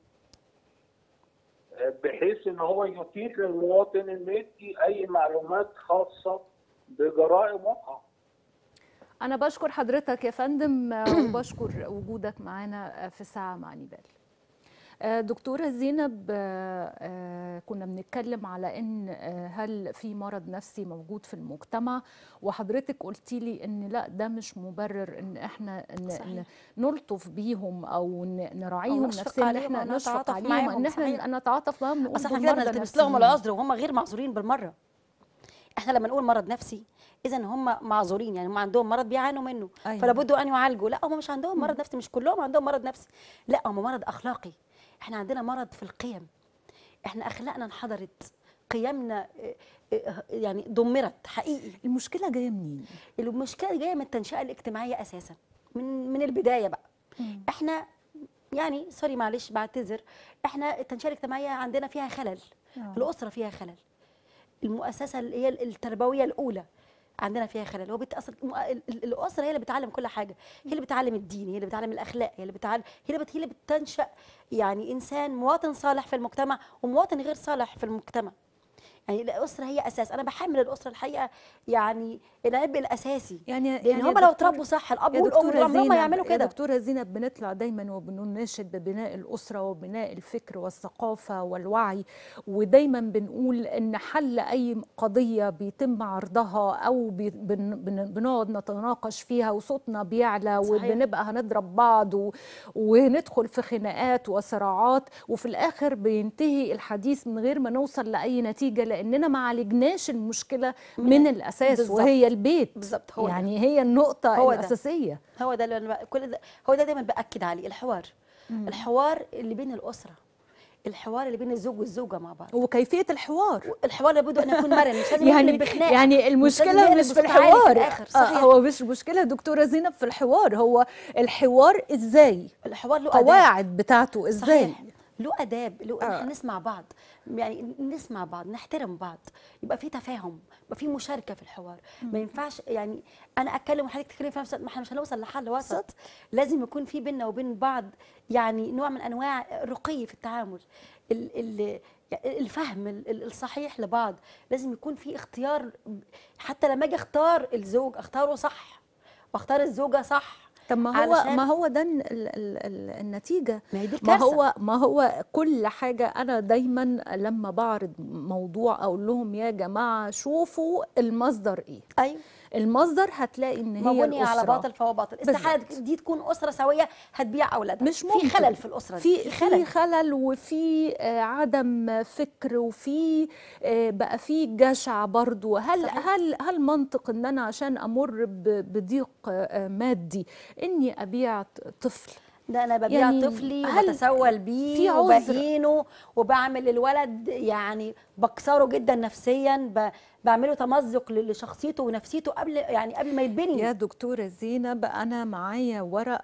Speaker 8: آه، بحيث ان هو يتيح للمواطن انه يدي اي معلومات خاصه بجرائم وقع
Speaker 1: أنا بشكر حضرتك يا فندم آه، وبشكر وجودك معانا آه، في الساعة مع نيبال آه، دكتورة زينب آه، آه، كنا بنتكلم على ان آه، هل في مرض نفسي موجود في المجتمع وحضرتك قلتي لي ان لا ده مش مبرر ان احنا ن-
Speaker 7: صحيح.
Speaker 1: ن- نلطف بيهم او ن- نراعيهم
Speaker 7: نشفق
Speaker 1: نفسيا ان
Speaker 7: عليهم
Speaker 1: انا
Speaker 7: أو
Speaker 1: نشفق
Speaker 7: نتعاطف
Speaker 1: عليهم
Speaker 7: معاهم،
Speaker 1: ان احنا
Speaker 7: صحيح.
Speaker 1: نتعاطف معاهم نقول
Speaker 7: اصل احنا
Speaker 1: دول
Speaker 7: كده
Speaker 1: مرضى
Speaker 7: بنلتمس لهم
Speaker 1: نفسيين.
Speaker 7: العذر وهم غير معذورين بالمره احنا لما نقول مرض نفسي اذا هم معذورين يعني هم عندهم مرض بيعانوا منه
Speaker 1: أيوة.
Speaker 7: فلا بد ان يعالجوا لا هم مش عندهم مرض نفسي مش كلهم عندهم مرض نفسي لا هم مرض اخلاقي احنا عندنا مرض في القيم احنا اخلاقنا انحدرت قيمنا اه، اه، يعني دمرت حقيقي
Speaker 1: المشكلة جاية منين؟
Speaker 7: المشكله جايه من التنشئه الاجتماعيه اساسا من من البدايه بقى
Speaker 1: مم.
Speaker 7: احنا يعني سوري معلش بعتذر احنا التنشئه الاجتماعيه عندنا فيها خلل
Speaker 1: آه.
Speaker 7: الاسره فيها خلل المؤسسه اللي هي التربويه الاولى عندنا فيها خلل هو بتأصل الم- ال- ال- الاسره هي اللي بتعلم كل حاجه هي اللي بتعلم الدين هي اللي بتعلم الاخلاق هي اللي بتعلم هي اللي, بت... هي اللي بتنشا يعني انسان مواطن صالح في المجتمع ومواطن غير صالح في المجتمع يعني الاسره هي اساس انا بحمل الاسره الحقيقه يعني العبء الاساسي
Speaker 1: يعني
Speaker 7: لان
Speaker 1: يعني
Speaker 7: هم
Speaker 1: يا
Speaker 7: لو
Speaker 1: دكتور-
Speaker 7: اتربوا صح الاب
Speaker 1: يا
Speaker 7: والام
Speaker 1: دكتورة
Speaker 7: عمرهم ما
Speaker 1: زينب
Speaker 7: يعملوا
Speaker 1: يا
Speaker 7: كده
Speaker 1: دكتورة زينب بنطلع دايما وبنناشد ببناء الأسرة وبناء الفكر والثقافة والوعي ودايما بنقول إن حل أي قضية بيتم عرضها أو بي- بن- بن- بنقعد نتناقش فيها وصوتنا بيعلى
Speaker 7: صحيح.
Speaker 1: وبنبقى هنضرب بعض و- وندخل في خناقات وصراعات وفي الآخر بينتهي الحديث من غير ما نوصل لأي نتيجة لأننا ما عالجناش المشكلة من الأساس
Speaker 7: بالظبط.
Speaker 1: وهي البيت
Speaker 7: بالظبط هو ده.
Speaker 1: يعني هي النقطة
Speaker 7: هو ده.
Speaker 1: الأساسية
Speaker 7: هو ده اللي أنا بق- كل ده هو ده دايما باكد عليه الحوار الحوار اللي بين الاسره الحوار اللي بين الزوج والزوجه مع بعض
Speaker 1: وكيفية الحوار
Speaker 7: الحوار لابد ان يكون مرن مش لازم
Speaker 1: يعني
Speaker 7: يقلب بخناقه
Speaker 1: يعني
Speaker 7: لازم
Speaker 1: المشكلة
Speaker 7: يقلب
Speaker 1: مش في
Speaker 7: بصوت عالي
Speaker 1: الحوار
Speaker 7: الآخر.
Speaker 1: آه،
Speaker 7: صحيح
Speaker 1: هو مش المشكلة دكتورة زينب في الحوار هو الحوار ازاي
Speaker 7: الحوار له آداب.
Speaker 1: قواعد بتاعته ازاي
Speaker 7: صحيح له اداب له ان
Speaker 1: آه.
Speaker 7: احنا نسمع بعض يعني نسمع بعض نحترم بعض يبقى في تفاهم يبقى في مشاركه في الحوار ما ينفعش يعني انا اتكلم وحضرتك تتكلمي في نفس الوقت، ما احنا مش هنوصل لحل وسط لازم يكون في بيننا وبين بعض يعني نوع من انواع الرقي في التعامل ال ال الفهم ال- ال- الصحيح لبعض لازم يكون في اختيار حتى لما اجي اختار الزوج اختاره صح واختار الزوجه صح
Speaker 1: طب ما هو
Speaker 7: علشان-
Speaker 1: ما هو ده ال ال ال النتيجة
Speaker 7: ما هي دي
Speaker 1: ما
Speaker 7: الكارثه
Speaker 1: هو ما هو كل حاجة أنا دايما لما بعرض موضوع أقول لهم يا جماعة شوفوا المصدر إيه
Speaker 7: ايوه
Speaker 1: المصدر هتلاقي إن
Speaker 7: ما
Speaker 1: هي
Speaker 7: بني على
Speaker 1: الأسرة.
Speaker 7: باطل فهو باطل استحاله
Speaker 1: بالظبط.
Speaker 7: دي تكون اسره سويه هتبيع اولادها
Speaker 1: مش ممكن
Speaker 7: في خلل في الاسره دي
Speaker 1: في في
Speaker 7: خلل
Speaker 1: خلل وفي آه، عدم فكر وفي آه، بقى في جشع برضو هل
Speaker 7: صحيح.
Speaker 1: هل هل منطق ان انا عشان امر ب- بضيق آه، مادي اني ابيع ط- طفل
Speaker 7: ده انا ببيع
Speaker 1: يعني
Speaker 7: طفلي
Speaker 1: هل
Speaker 7: وبتسول
Speaker 1: في
Speaker 7: بيه
Speaker 1: عذر؟
Speaker 7: وبهينه وبعمل الولد يعني بكسره جدا نفسيا ب- بعمله تمزق ل- لشخصيته ونفسيته قبل يعني قبل ما يتبني
Speaker 1: يا دكتورة زينب أنا معايا ورق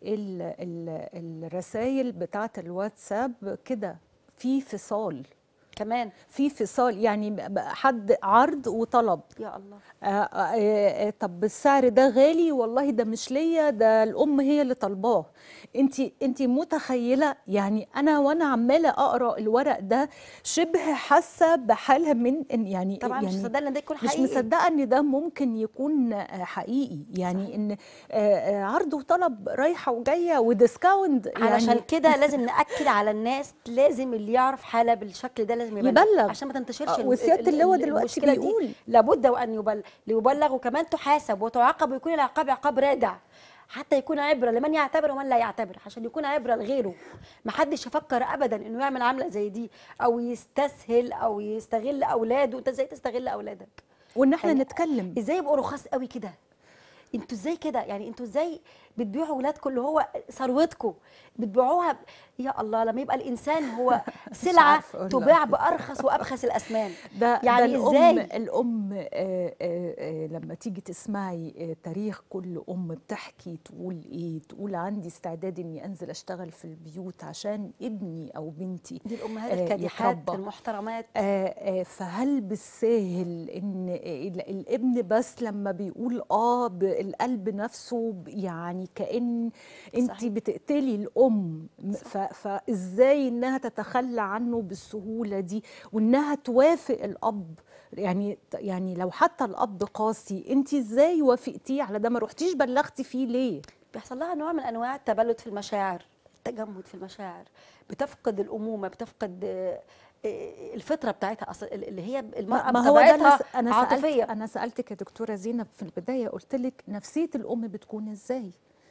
Speaker 1: الرسائل بتاعة الواتساب كده في فصال
Speaker 7: كمان
Speaker 1: في فصال يعني ب- حد عرض وطلب
Speaker 7: يا الله
Speaker 1: آه، آه، آه، طب السعر ده غالي والله ده مش ليا ده الام هي اللي طالباه انت انت متخيله يعني انا وانا عماله اقرا الورق ده شبه حاسه بحالها من إن- يعني
Speaker 7: طبعا مش
Speaker 1: يعني
Speaker 7: مصدقه ان ده يكون
Speaker 1: مش
Speaker 7: حقيقي
Speaker 1: مصدقه ان ده ممكن يكون آه، حقيقي يعني
Speaker 7: صحيح.
Speaker 1: ان آه، آه، عرض وطلب رايحه وجايه وديسكاونت
Speaker 7: علشان
Speaker 1: يعني
Speaker 7: كده لازم ناكد على الناس لازم اللي يعرف حاله بالشكل ده لازم يبلغ,
Speaker 1: يبلغ.
Speaker 7: عشان ما تنتشرش
Speaker 1: آه،
Speaker 7: ال-
Speaker 1: وسيادة
Speaker 7: ال-
Speaker 1: اللواء
Speaker 7: ال-
Speaker 1: دلوقتي
Speaker 7: المشكلة دي.
Speaker 1: بيقول.
Speaker 7: لابد وان يبلغ يبلغ وكمان تحاسب وتعاقب ويكون العقاب عقاب رادع حتى يكون عبره لمن يعتبر ومن لا يعتبر عشان يكون عبره لغيره ما حدش يفكر ابدا انه يعمل عمله زي دي او يستسهل او يستغل اولاده انت ازاي تستغل اولادك
Speaker 1: وان احنا
Speaker 7: يعني
Speaker 1: نتكلم
Speaker 7: ازاي يبقوا رخاص قوي كده انتوا ازاي كده يعني انتوا ازاي بتبيعوا ولادكم اللي هو ثروتكم بتبيعوها ب... يا الله لما يبقى الانسان هو سلعه
Speaker 1: عارفة أقول لك.
Speaker 7: تباع بارخص وابخس الاثمان
Speaker 1: ده
Speaker 7: يعني
Speaker 1: ده الام
Speaker 7: إزاي؟
Speaker 1: الام آه، آه، آه، لما تيجي تسمعي آه، تاريخ كل ام بتحكي تقول ايه تقول عندي استعداد اني انزل اشتغل في البيوت عشان ابني او بنتي
Speaker 7: دي الامهات
Speaker 1: آه،
Speaker 7: الكادحات
Speaker 1: يتربى.
Speaker 7: المحترمات
Speaker 1: آه، آه، فهل بالساهل ان ال- الابن بس لما بيقول اه ب- القلب نفسه ب- يعني كأن انت
Speaker 7: صحيح.
Speaker 1: بتقتلي الام م- ف- فازاي انها تتخلى عنه بالسهولة دي وانها توافق الاب يعني يعني لو حتى الاب قاسي انت ازاي وافقتيه على ده ما رحتيش بلغتي فيه ليه
Speaker 7: بيحصل لها نوع من انواع التبلد في المشاعر التجمد في المشاعر بتفقد الامومه بتفقد آه، آه، الفطره بتاعتها اصلا اللي هي المراه
Speaker 1: ما هو ده اللي
Speaker 7: بطبيعتها
Speaker 1: س- انا سألت
Speaker 7: عاطفيه
Speaker 1: انا سالتك يا دكتوره زينب في البدايه قلت لك نفسيه الام بتكون ازاي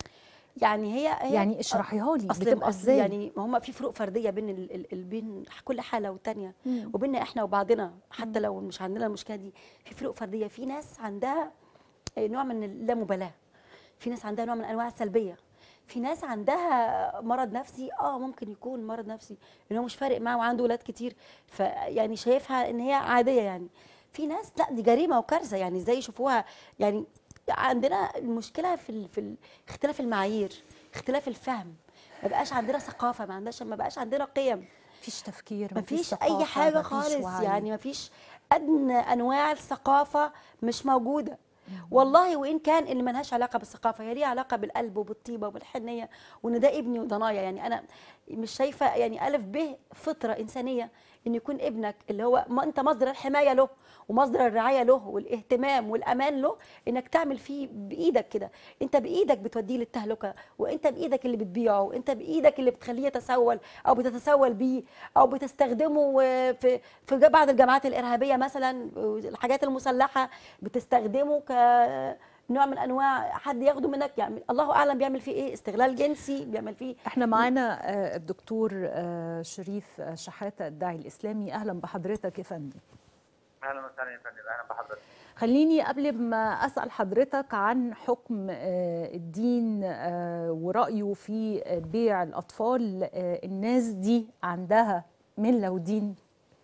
Speaker 7: يعني هي, هي
Speaker 1: يعني اشرحيها لي
Speaker 7: اصل
Speaker 1: بتبقى
Speaker 7: أصل
Speaker 1: ازاي
Speaker 7: يعني ما هم في فروق فرديه بين ال ال ال بين كل حاله والتانيه
Speaker 1: مم.
Speaker 7: وبيننا احنا وبعضنا حتى لو مش عندنا المشكله دي في فروق فرديه في ناس عندها نوع من اللامبالاه في ناس عندها نوع من انواع السلبيه في ناس عندها مرض نفسي اه ممكن يكون مرض نفسي ان هو مش فارق معاه وعنده ولاد كتير فيعني شايفها ان هي عاديه يعني في ناس لا دي جريمه وكارثه يعني ازاي يشوفوها يعني عندنا المشكله في ال... في ال... اختلاف المعايير اختلاف الفهم ما بقاش عندنا ثقافه ما عندناش ما بقاش عندنا قيم
Speaker 1: مفيش تفكير
Speaker 7: ما
Speaker 1: مفيش
Speaker 7: فيش اي
Speaker 1: ثقافة،
Speaker 7: حاجه
Speaker 1: مفيش
Speaker 7: خالص
Speaker 1: وعي.
Speaker 7: يعني ما فيش ادنى انواع الثقافه مش موجوده والله وان كان اللي ملهاش علاقه بالثقافه هي ليها علاقه بالقلب وبالطيبه وبالحنيه وان ده ابني وضنايا يعني انا مش شايفه يعني الف ب فطره انسانيه ان يكون ابنك اللي هو ما انت مصدر الحمايه له ومصدر الرعايه له والاهتمام والامان له انك تعمل فيه بايدك كده انت بايدك بتوديه للتهلكه وانت بايدك اللي بتبيعه وانت بايدك اللي بتخليه يتسول او بتتسول بيه او بتستخدمه آه، في في بعض الجماعات الارهابيه مثلا الحاجات المسلحه بتستخدمه ك نوع من انواع حد ياخده منك يعني الله اعلم بيعمل فيه ايه استغلال جنسي بيعمل فيه
Speaker 1: احنا معانا آه، الدكتور آه، شريف آه، شحاته الداعي الاسلامي اهلا بحضرتك يا فندم
Speaker 9: اهلا وسهلا يا فندم اهلا بحضرتك
Speaker 1: خليني قبل ما اسال حضرتك عن حكم آه، الدين آه، ورايه في آه، بيع الاطفال آه، الناس دي عندها مله ودين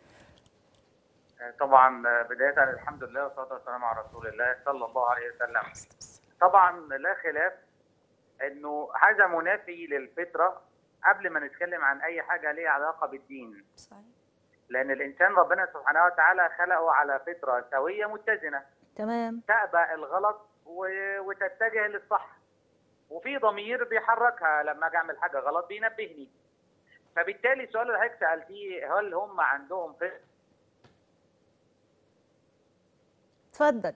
Speaker 9: طبعا بدايه الحمد لله والصلاه والسلام على رسول الله صلى الله عليه وسلم طبعا لا خلاف انه هذا منافي للفطره قبل ما نتكلم عن اي حاجه ليها علاقه بالدين
Speaker 7: صحيح.
Speaker 9: لان الانسان ربنا سبحانه وتعالى خلقه على فطره سويه متزنه
Speaker 1: تمام
Speaker 9: تأبى الغلط و- وتتجه للصح وفي ضمير بيحركها لما اجي اعمل حاجه غلط بينبهني فبالتالي السؤال اللي حضرتك سالتيه هل هم عندهم فطره
Speaker 1: اتفضل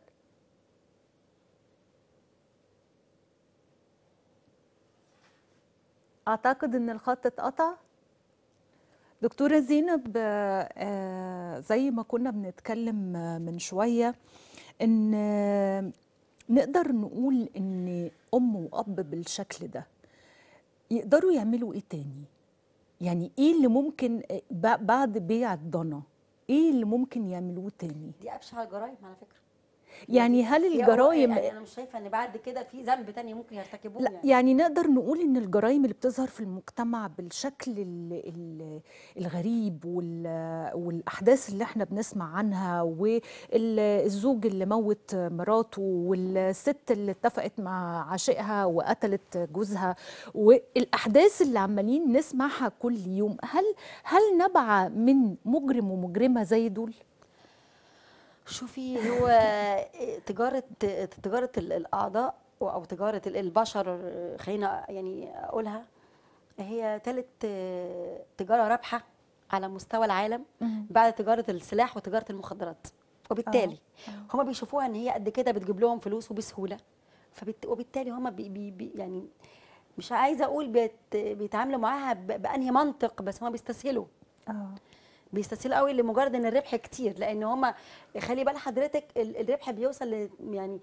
Speaker 1: اعتقد ان الخط اتقطع دكتورة زينب آه، آه، زي ما كنا بنتكلم آه، من شوية ان آه، نقدر نقول ان ام واب بالشكل ده يقدروا يعملوا ايه تاني يعني ايه اللي ممكن آه، ب- بعد بيع الضنا ايه اللي ممكن يعملوه تاني
Speaker 7: دي ابشع الجرائم على فكره
Speaker 1: يعني هل
Speaker 7: هي-
Speaker 1: الجرائم
Speaker 7: يعني انا مش شايفه ان بعد كده في ذنب تاني ممكن يرتكبوه
Speaker 1: لا
Speaker 7: يعني.
Speaker 1: يعني نقدر نقول ان الجرائم اللي بتظهر في المجتمع بالشكل ال ال الغريب وال والاحداث اللي احنا بنسمع عنها والزوج اللي موت مراته والست اللي اتفقت مع عاشقها وقتلت جوزها والاحداث اللي عمالين نسمعها كل يوم هل هل نبع من مجرم ومجرمه زي دول
Speaker 7: شوفي هو تجارة تجارة ال- الأعضاء أو تجارة ال- البشر خلينا يعني أقولها هي ثالث تجارة رابحة على مستوى العالم بعد تجارة السلاح وتجارة المخدرات وبالتالي هما بيشوفوها ان هي قد كده بتجيب لهم فلوس وبسهولة فبت... وبالتالي هما بي... بي... بي يعني مش عايزة أقول بيت... بيتعاملوا معاها ب... بأنهي منطق بس هما بيستسهلوا
Speaker 1: اه
Speaker 7: بيستسهلوا قوي لمجرد ان الربح كتير لان هم خلي بال حضرتك ال- الربح بيوصل ل يعني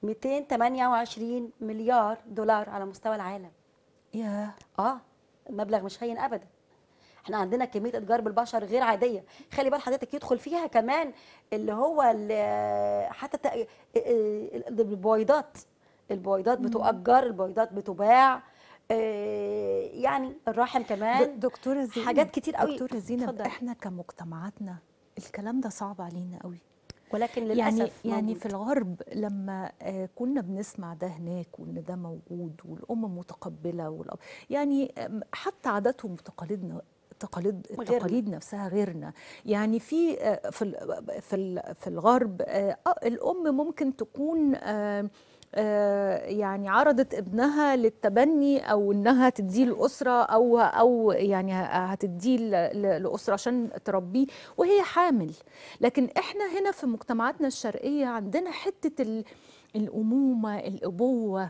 Speaker 7: 228 مليار دولار على مستوى العالم
Speaker 1: يا
Speaker 7: اه المبلغ مش هين ابدا احنا عندنا كميه اتجار بالبشر غير عاديه خلي بال حضرتك يدخل فيها كمان اللي هو ال- حتى تق- ال- البويضات البويضات بتؤجر البويضات بتباع آه، يعني الرحم كمان
Speaker 1: د- دكتورة زينب
Speaker 7: حاجات كتير قوي
Speaker 1: دكتورة زينب
Speaker 7: اتفضلي.
Speaker 1: احنا كمجتمعاتنا الكلام ده صعب علينا قوي
Speaker 7: ولكن للاسف
Speaker 1: يعني يعني
Speaker 7: موجود.
Speaker 1: في الغرب لما آه، كنا بنسمع ده هناك وان ده موجود والام متقبله والأب يعني آم، حتى عاداتهم وتقاليدنا تقاليد
Speaker 7: غيرنا.
Speaker 1: التقاليد نفسها غيرنا يعني في آه، في ال- في ال- في الغرب آه، آه، الام ممكن تكون آه، آه، يعني عرضت ابنها للتبني او انها تديه لاسره او او يعني ه- هتديه ل- ل- لاسره عشان تربيه وهي حامل لكن احنا هنا في مجتمعاتنا الشرقيه عندنا حته ال- الامومه الابوه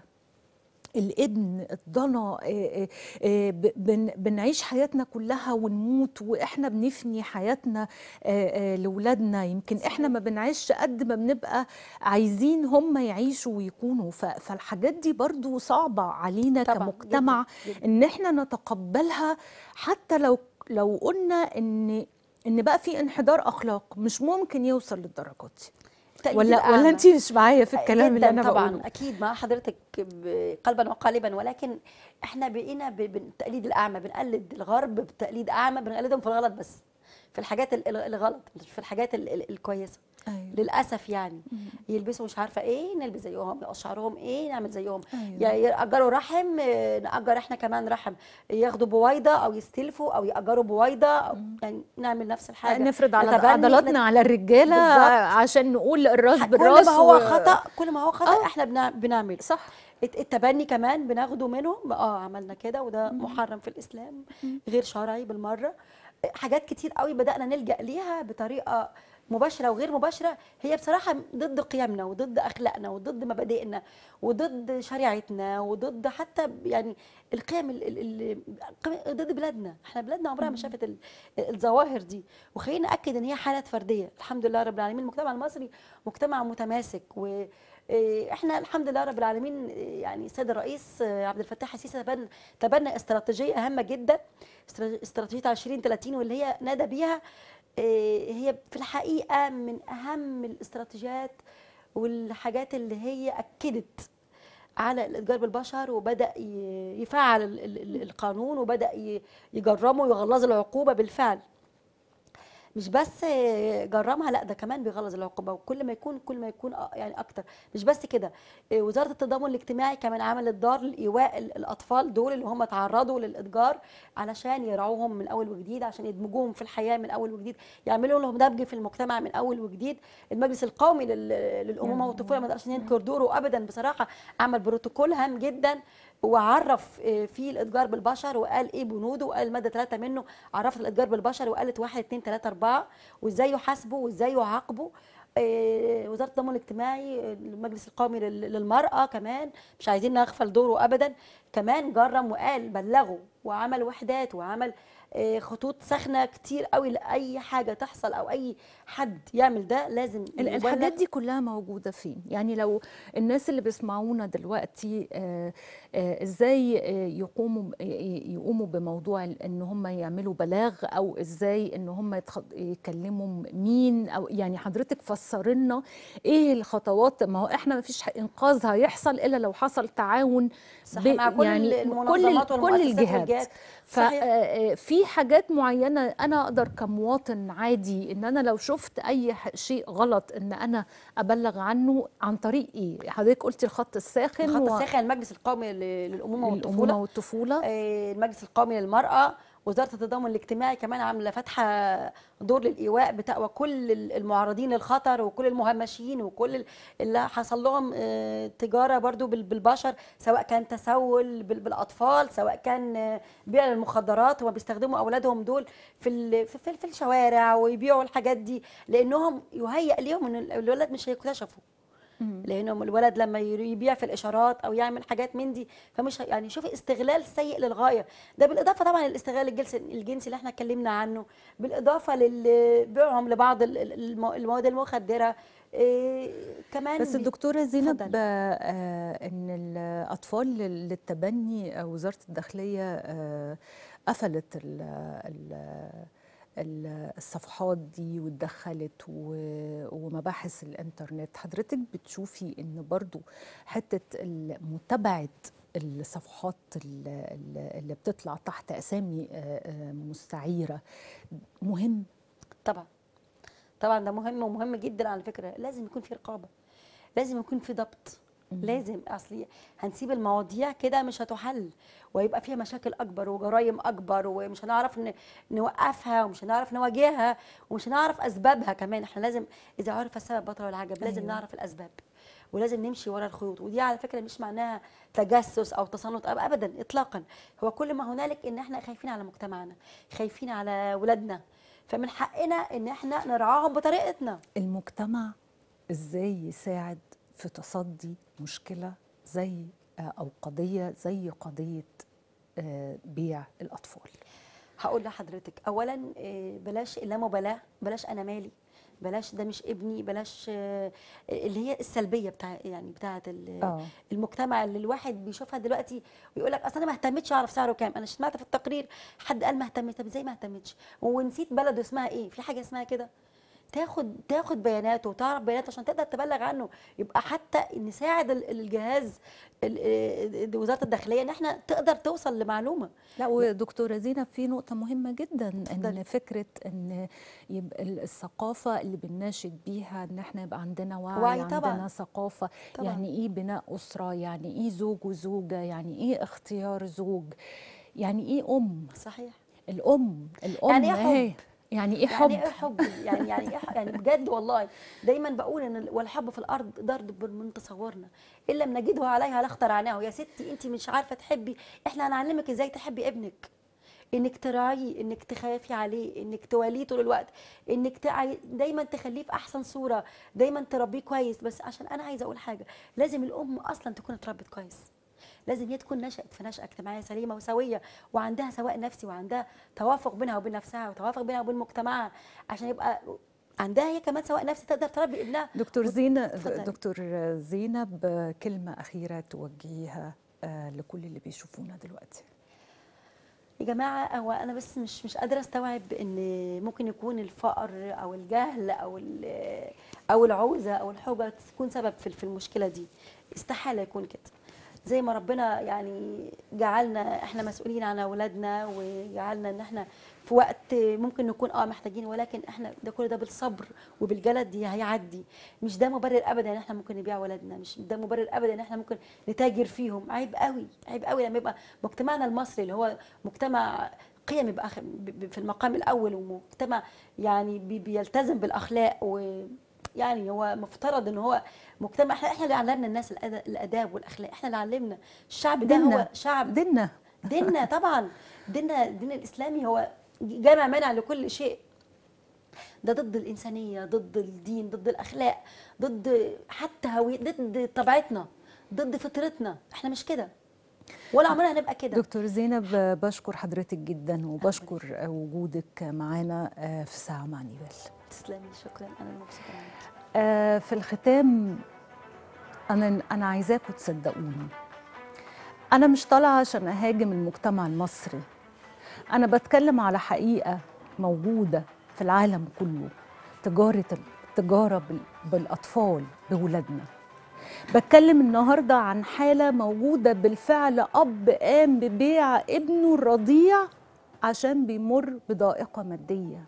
Speaker 1: الابن الضنا آه، آه، آه، ب- بن- بنعيش حياتنا كلها ونموت واحنا بنفني حياتنا آه، آه، لاولادنا يمكن احنا ما بنعيش قد ما بنبقى عايزين هم يعيشوا ويكونوا ف- فالحاجات دي برضو صعبة علينا
Speaker 7: طبعاً،
Speaker 1: كمجتمع
Speaker 7: جداً، جداً.
Speaker 1: ان احنا نتقبلها حتى لو لو قلنا ان ان بقى في انحدار اخلاق مش ممكن يوصل للدرجات دي
Speaker 7: التأييد
Speaker 1: ولا ولا
Speaker 7: الأعمى.
Speaker 1: انت مش معايا في الكلام اللي
Speaker 7: جداً
Speaker 1: انا
Speaker 7: طبعا
Speaker 1: بقوله
Speaker 7: اكيد مع حضرتك ب- قلبا وقالبا ولكن احنا بقينا ب- بالتقليد الاعمى بنقلد الغرب بتقليد اعمى بنقلدهم في الغلط بس في الحاجات ال- ال- الغلط مش في الحاجات ال- ال- الكويسه
Speaker 1: أيوة.
Speaker 7: للاسف يعني يلبسوا مش عارفه ايه نلبس زيهم يقص شعرهم ايه نعمل زيهم
Speaker 1: أيوة.
Speaker 7: يا يأجروا رحم آه، نأجر احنا كمان رحم ياخدوا بويضه او يستلفوا او يأجروا بويضه أو يعني نعمل نفس الحاجه
Speaker 1: نفرض على
Speaker 7: نتبني،
Speaker 1: عضلاتنا على الرجاله
Speaker 7: بالظبط.
Speaker 1: عشان نقول الراس
Speaker 7: كل
Speaker 1: بالراس
Speaker 7: ما هو
Speaker 1: و-
Speaker 7: خطا كل ما هو خطا
Speaker 1: آه.
Speaker 7: احنا بنع- بنعمله
Speaker 1: صح
Speaker 7: الت- التبني كمان بناخده منهم اه عملنا كده وده محرم في الاسلام غير شرعي بالمره حاجات كتير قوي بدانا نلجا ليها بطريقه مباشره وغير مباشره هي بصراحه ضد قيمنا وضد اخلاقنا وضد مبادئنا وضد شريعتنا وضد حتى يعني القيم ال- ال- ال- القيم- ضد بلادنا احنا بلادنا عمرها ما شافت ال- الظواهر دي وخلينا ناكد ان هي حالات فرديه الحمد لله رب العالمين المجتمع المصري مجتمع متماسك و إيه، احنا الحمد لله رب العالمين إيه، يعني السيد الرئيس آه، عبد الفتاح السيسي تبنى تبنى استراتيجيه هامه جدا استرا- استراتيجيه 2030 واللي هي نادى بيها إيه، هي في الحقيقه من اهم الاستراتيجيات والحاجات اللي هي اكدت على الاتجار بالبشر وبدا ي- يفعل ال- ال- ال- القانون وبدا ي- يجرمه ويغلظ العقوبه بالفعل مش بس جرمها لا ده كمان بيغلظ العقوبه وكل ما يكون كل ما يكون أ- يعني اكتر مش بس كده إيه، وزاره التضامن الاجتماعي كمان عملت دار لايواء ال- الاطفال دول اللي هم تعرضوا للاتجار علشان يرعوهم من اول وجديد عشان يدمجوهم في الحياه من اول وجديد يعملوا لهم دمج في المجتمع من اول وجديد المجلس القومي لل- للامومه والطفوله ما نقدرش ننكر دوره ابدا بصراحه عمل بروتوكول هام جدا وعرف آه، فيه الاتجار بالبشر وقال ايه بنوده وقال الماده 3 منه عرفت الاتجار بالبشر وقالت 1 2 3 4 وازاي يحاسبوا وازاي يعاقبوا آه، وزاره التضامن الاجتماعي آه، المجلس القومي لل- للمراه كمان مش عايزين نغفل دوره ابدا كمان جرم وقال بلغوا وعمل وحدات وعمل آه، خطوط ساخنه كتير قوي لاي حاجه تحصل او اي حد يعمل ده لازم
Speaker 1: ال-
Speaker 7: يبلغ.
Speaker 1: الحاجات دي كلها موجودة فين؟ يعني لو الناس اللي بيسمعونا دلوقتي آه، آه، ازاي آه، يقوموا ب- ي- يقوموا بموضوع ال- ان هم يعملوا بلاغ او ازاي ان هم يتخ- يكلموا مين او يعني حضرتك فسر لنا ايه الخطوات ما هو احنا ما فيش انقاذ هيحصل الا لو حصل تعاون
Speaker 7: صح
Speaker 1: ب-
Speaker 7: مع كل
Speaker 1: يعني
Speaker 7: المنظمات
Speaker 1: كل
Speaker 7: والمؤسسات
Speaker 1: الجهات
Speaker 7: والجهات صحيح
Speaker 1: ففي حاجات معينة أنا أقدر كمواطن عادي إن أنا لو شفت أي ح- شيء غلط إن أنا أبلغ عنه عن طريق إيه؟ حضرتك قلتي الخط الساخن
Speaker 7: الخط
Speaker 1: و-
Speaker 7: الساخن المجلس القومي ل- للامومه
Speaker 1: الأمومة
Speaker 7: والطفوله
Speaker 1: والطفولة
Speaker 7: آه، المجلس القومي للمراه وزاره التضامن الاجتماعي كمان عامله فاتحه دور للايواء بتقوى كل ال- المعرضين للخطر وكل المهمشين وكل ال- اللي حصل لهم آه، تجاره برضو بال- بالبشر سواء كان تسول بال- بالاطفال سواء كان آه، بيع المخدرات هم بيستخدموا اولادهم دول في ال- في, في, في الشوارع ويبيعوا الحاجات دي لانهم يهيأ ليهم ان ال- الولاد مش هيكتشفوا لانهم الولد لما ير- يبيع في الاشارات او يعمل حاجات من دي فمش ه- يعني شوفي استغلال سيء للغايه ده بالاضافه طبعا للاستغلال الجنسي الجنسي اللي احنا اتكلمنا عنه بالاضافه لبيعهم لبعض ال- ال- المو- المواد المخدره إيه كمان
Speaker 1: بس
Speaker 7: بي-
Speaker 1: الدكتورة زينب
Speaker 7: اتفضلي.
Speaker 1: آه، إن الأطفال لل- للتبني آه، وزارة الداخلية آه، قفلت ال ال ال- الصفحات دي واتدخلت و- ومباحث الإنترنت حضرتك بتشوفي إن برضو حتة ال- متابعة الصفحات ال- ال- اللي بتطلع تحت أسامي آه، آه، مستعيرة مهم
Speaker 7: طبعا طبعا ده مهم ومهم جدا على فكره لازم يكون في رقابه لازم يكون في ضبط لازم اصلي هنسيب المواضيع كده مش هتحل ويبقى فيها مشاكل اكبر وجرائم اكبر ومش هنعرف ن- نوقفها ومش هنعرف نواجهها ومش هنعرف اسبابها كمان احنا لازم اذا عرف السبب بطل العجب لازم
Speaker 1: أيوة.
Speaker 7: نعرف الاسباب ولازم نمشي ورا الخيوط ودي على فكره مش معناها تجسس او تصنت أب- ابدا اطلاقا هو كل ما هنالك ان احنا خايفين على مجتمعنا خايفين على ولادنا فمن حقنا ان احنا نرعاهم بطريقتنا
Speaker 1: المجتمع ازاي يساعد في تصدي مشكله زي آه، او قضيه زي قضيه آه، بيع الاطفال
Speaker 7: هقول لحضرتك اولا آه، بلاش اللامبالاه بلاش انا مالي بلاش ده مش ابني بلاش آه، اللي هي السلبيه بتاع يعني بتاعه ال-
Speaker 1: اه
Speaker 7: المجتمع اللي الواحد بيشوفها دلوقتي ويقول لك اصل انا ما اهتمتش اعرف سعره كام انا سمعت في التقرير حد قال ما اهتمتش طب ازاي ما اهتمتش ونسيت بلده اسمها ايه في حاجه اسمها كده تاخد تاخد بياناته وتعرف بياناته عشان تقدر تبلغ عنه يبقى حتى نساعد ال- الجهاز ال- ال- وزاره الداخليه ان احنا تقدر توصل لمعلومه
Speaker 1: لا ودكتوره زينب في نقطه مهمه جدا ان
Speaker 7: اتفضلي.
Speaker 1: فكره ان يبقى ال- الثقافه اللي بنناشد بيها ان احنا يبقى عندنا وعي,
Speaker 7: وعي طبعاً.
Speaker 1: عندنا ثقافه
Speaker 7: طبعاً.
Speaker 1: يعني ايه بناء اسره يعني ايه زوج وزوجه يعني ايه اختيار زوج يعني ايه ام
Speaker 7: صحيح
Speaker 1: الام الام
Speaker 7: يعني إيه
Speaker 1: أهي.
Speaker 7: حب؟
Speaker 1: يعني ايه حب
Speaker 7: يعني ايه حب يعني يعني ايه ح- يعني بجد والله دايما بقول ان ال- والحب في الارض ضرب من تصورنا ان لم نجده عليها لاخترعناه يا ستي انت مش عارفه تحبي احنا هنعلمك ازاي تحبي ابنك انك تراعيه انك تخافي عليه انك تواليه طول الوقت انك تعي... دايما تخليه في احسن صوره دايما تربيه كويس بس عشان انا عايزه اقول حاجه لازم الام اصلا تكون اتربت كويس لازم هي تكون نشأت في نشأة اجتماعية سليمة وسوية وعندها سواء نفسي وعندها توافق بينها وبين نفسها وتوافق بينها وبين مجتمعها عشان يبقى عندها هي كمان سواء نفسي تقدر تربي ابنها
Speaker 1: دكتور
Speaker 7: وت-
Speaker 1: زينب
Speaker 7: اتفضلي.
Speaker 1: دكتور زينب كلمة أخيرة توجهيها آه، لكل اللي بيشوفونا دلوقتي
Speaker 7: يا جماعة هو أنا بس مش مش قادرة أستوعب إن ممكن يكون الفقر أو الجهل أو ال- أو العوزة أو الحجة تكون سبب في في المشكلة دي استحالة يكون كده زي ما ربنا يعني جعلنا احنا مسؤولين عن اولادنا وجعلنا ان احنا في وقت ممكن نكون اه محتاجين ولكن احنا ده كل ده بالصبر وبالجلد دي هيعدي مش ده مبرر ابدا ان احنا ممكن نبيع ولادنا مش ده مبرر ابدا ان احنا ممكن نتاجر فيهم عيب قوي عيب قوي لما يبقى مجتمعنا المصري اللي هو مجتمع قيم يبقى أخ- ب- ب- في المقام الاول ومجتمع يعني بي- بيلتزم بالاخلاق و يعني هو مفترض ان هو مجتمع احنا احنا اللي علمنا الناس الأد- الاداب والاخلاق احنا اللي علمنا الشعب ده
Speaker 1: ديننا.
Speaker 7: هو شعب
Speaker 1: ديننا
Speaker 7: ديننا طبعا ديننا الدين الاسلامي هو جامع مانع لكل شيء ده ضد الانسانيه ضد الدين ضد الاخلاق ضد حتى هوية ضد طبيعتنا ضد فطرتنا احنا مش كده ولا عمرنا هنبقى كده
Speaker 1: دكتور زينب آه، بشكر حضرتك جدا وبشكر آه، وجودك معانا آه، في ساعة مع نيفال
Speaker 7: تسلمي شكرا انا مبسوطه معاكي.
Speaker 1: آه، في الختام انا انا عايزاكم تصدقوني انا مش طالعه عشان اهاجم المجتمع المصري انا بتكلم على حقيقه موجوده في العالم كله تجاره التجاره بال- بالاطفال بولادنا بتكلم النهارده عن حاله موجوده بالفعل اب قام ببيع ابنه الرضيع عشان بيمر بضائقه ماديه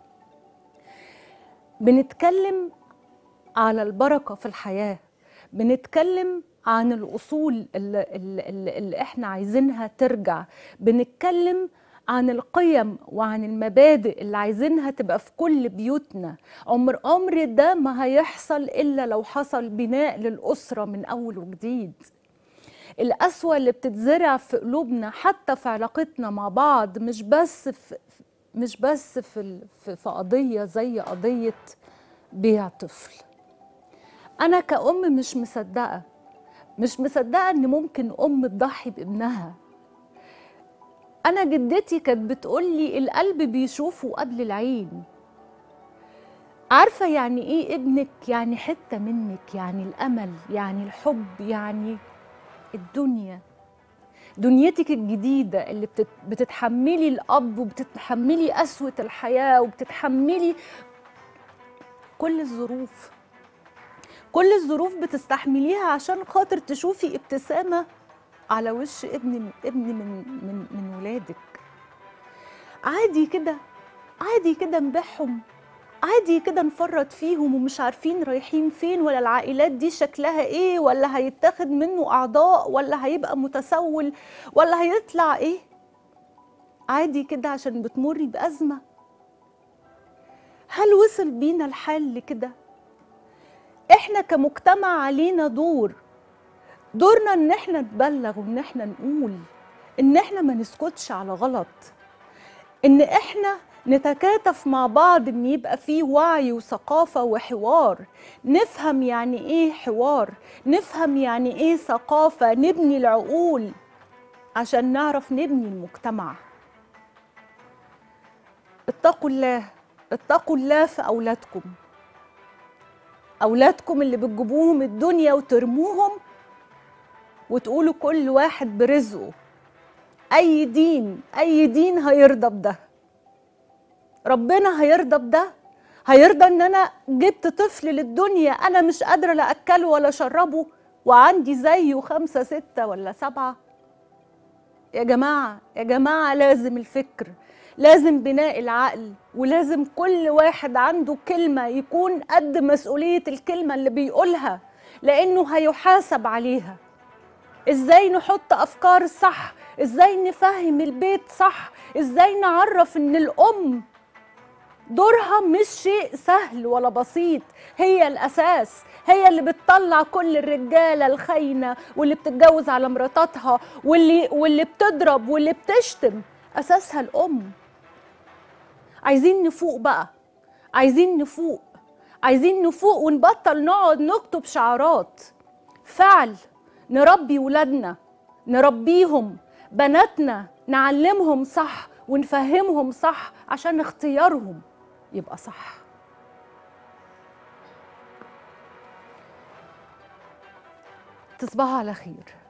Speaker 1: بنتكلم على البركة في الحياة بنتكلم عن الأصول اللي, اللي, اللي احنا عايزينها ترجع بنتكلم عن القيم وعن المبادئ اللي عايزينها تبقى في كل بيوتنا عمر عمر ده ما هيحصل إلا لو حصل بناء للأسرة من أول وجديد القسوة اللي بتتزرع في قلوبنا حتى في علاقتنا مع بعض مش بس في مش بس في ال- في في قضية زي قضية بيع طفل أنا كأم مش مصدقة مش مصدقة إن ممكن أم تضحي بابنها أنا جدتي كانت بتقولي القلب بيشوفه قبل العين عارفة يعني إيه ابنك يعني حتة منك يعني الأمل يعني الحب يعني الدنيا دنيتك الجديدة اللي بتت- بتتحملي الأب وبتتحملي قسوة الحياة وبتتحملي كل الظروف كل الظروف بتستحمليها عشان خاطر تشوفي ابتسامة على وش ابن ابن من من من ولادك عادي كده عادي كده نبيعهم عادي كده نفرط فيهم ومش عارفين رايحين فين ولا العائلات دي شكلها ايه ولا هيتاخد منه اعضاء ولا هيبقى متسول ولا هيطلع ايه عادي كده عشان بتمري بأزمة هل وصل بينا الحال لكده احنا كمجتمع علينا دور دورنا ان احنا نبلغ وان احنا نقول ان احنا ما نسكتش على غلط ان احنا نتكاتف مع بعض ان يبقى فيه وعي وثقافه وحوار نفهم يعني ايه حوار نفهم يعني ايه ثقافه نبني العقول عشان نعرف نبني المجتمع اتقوا الله اتقوا الله في اولادكم اولادكم اللي بتجيبوهم الدنيا وترموهم وتقولوا كل واحد برزقه اي دين اي دين هيرضى بده ربنا هيرضى بده هيرضى ان انا جبت طفل للدنيا انا مش قادره لا اكله ولا اشربه وعندي زيه خمسه سته ولا سبعه يا جماعه يا جماعه لازم الفكر لازم بناء العقل ولازم كل واحد عنده كلمه يكون قد مسؤوليه الكلمه اللي بيقولها لانه هيحاسب عليها ازاي نحط افكار صح ازاي نفهم البيت صح ازاي نعرف ان الام دورها مش شيء سهل ولا بسيط هي الاساس هي اللي بتطلع كل الرجاله الخاينه واللي بتتجوز على مراتاتها واللي واللي بتضرب واللي بتشتم اساسها الام عايزين نفوق بقى عايزين نفوق عايزين نفوق ونبطل نقعد نكتب شعارات فعل نربي ولادنا نربيهم بناتنا نعلمهم صح ونفهمهم صح عشان اختيارهم يبقى صح تصبحوا على خير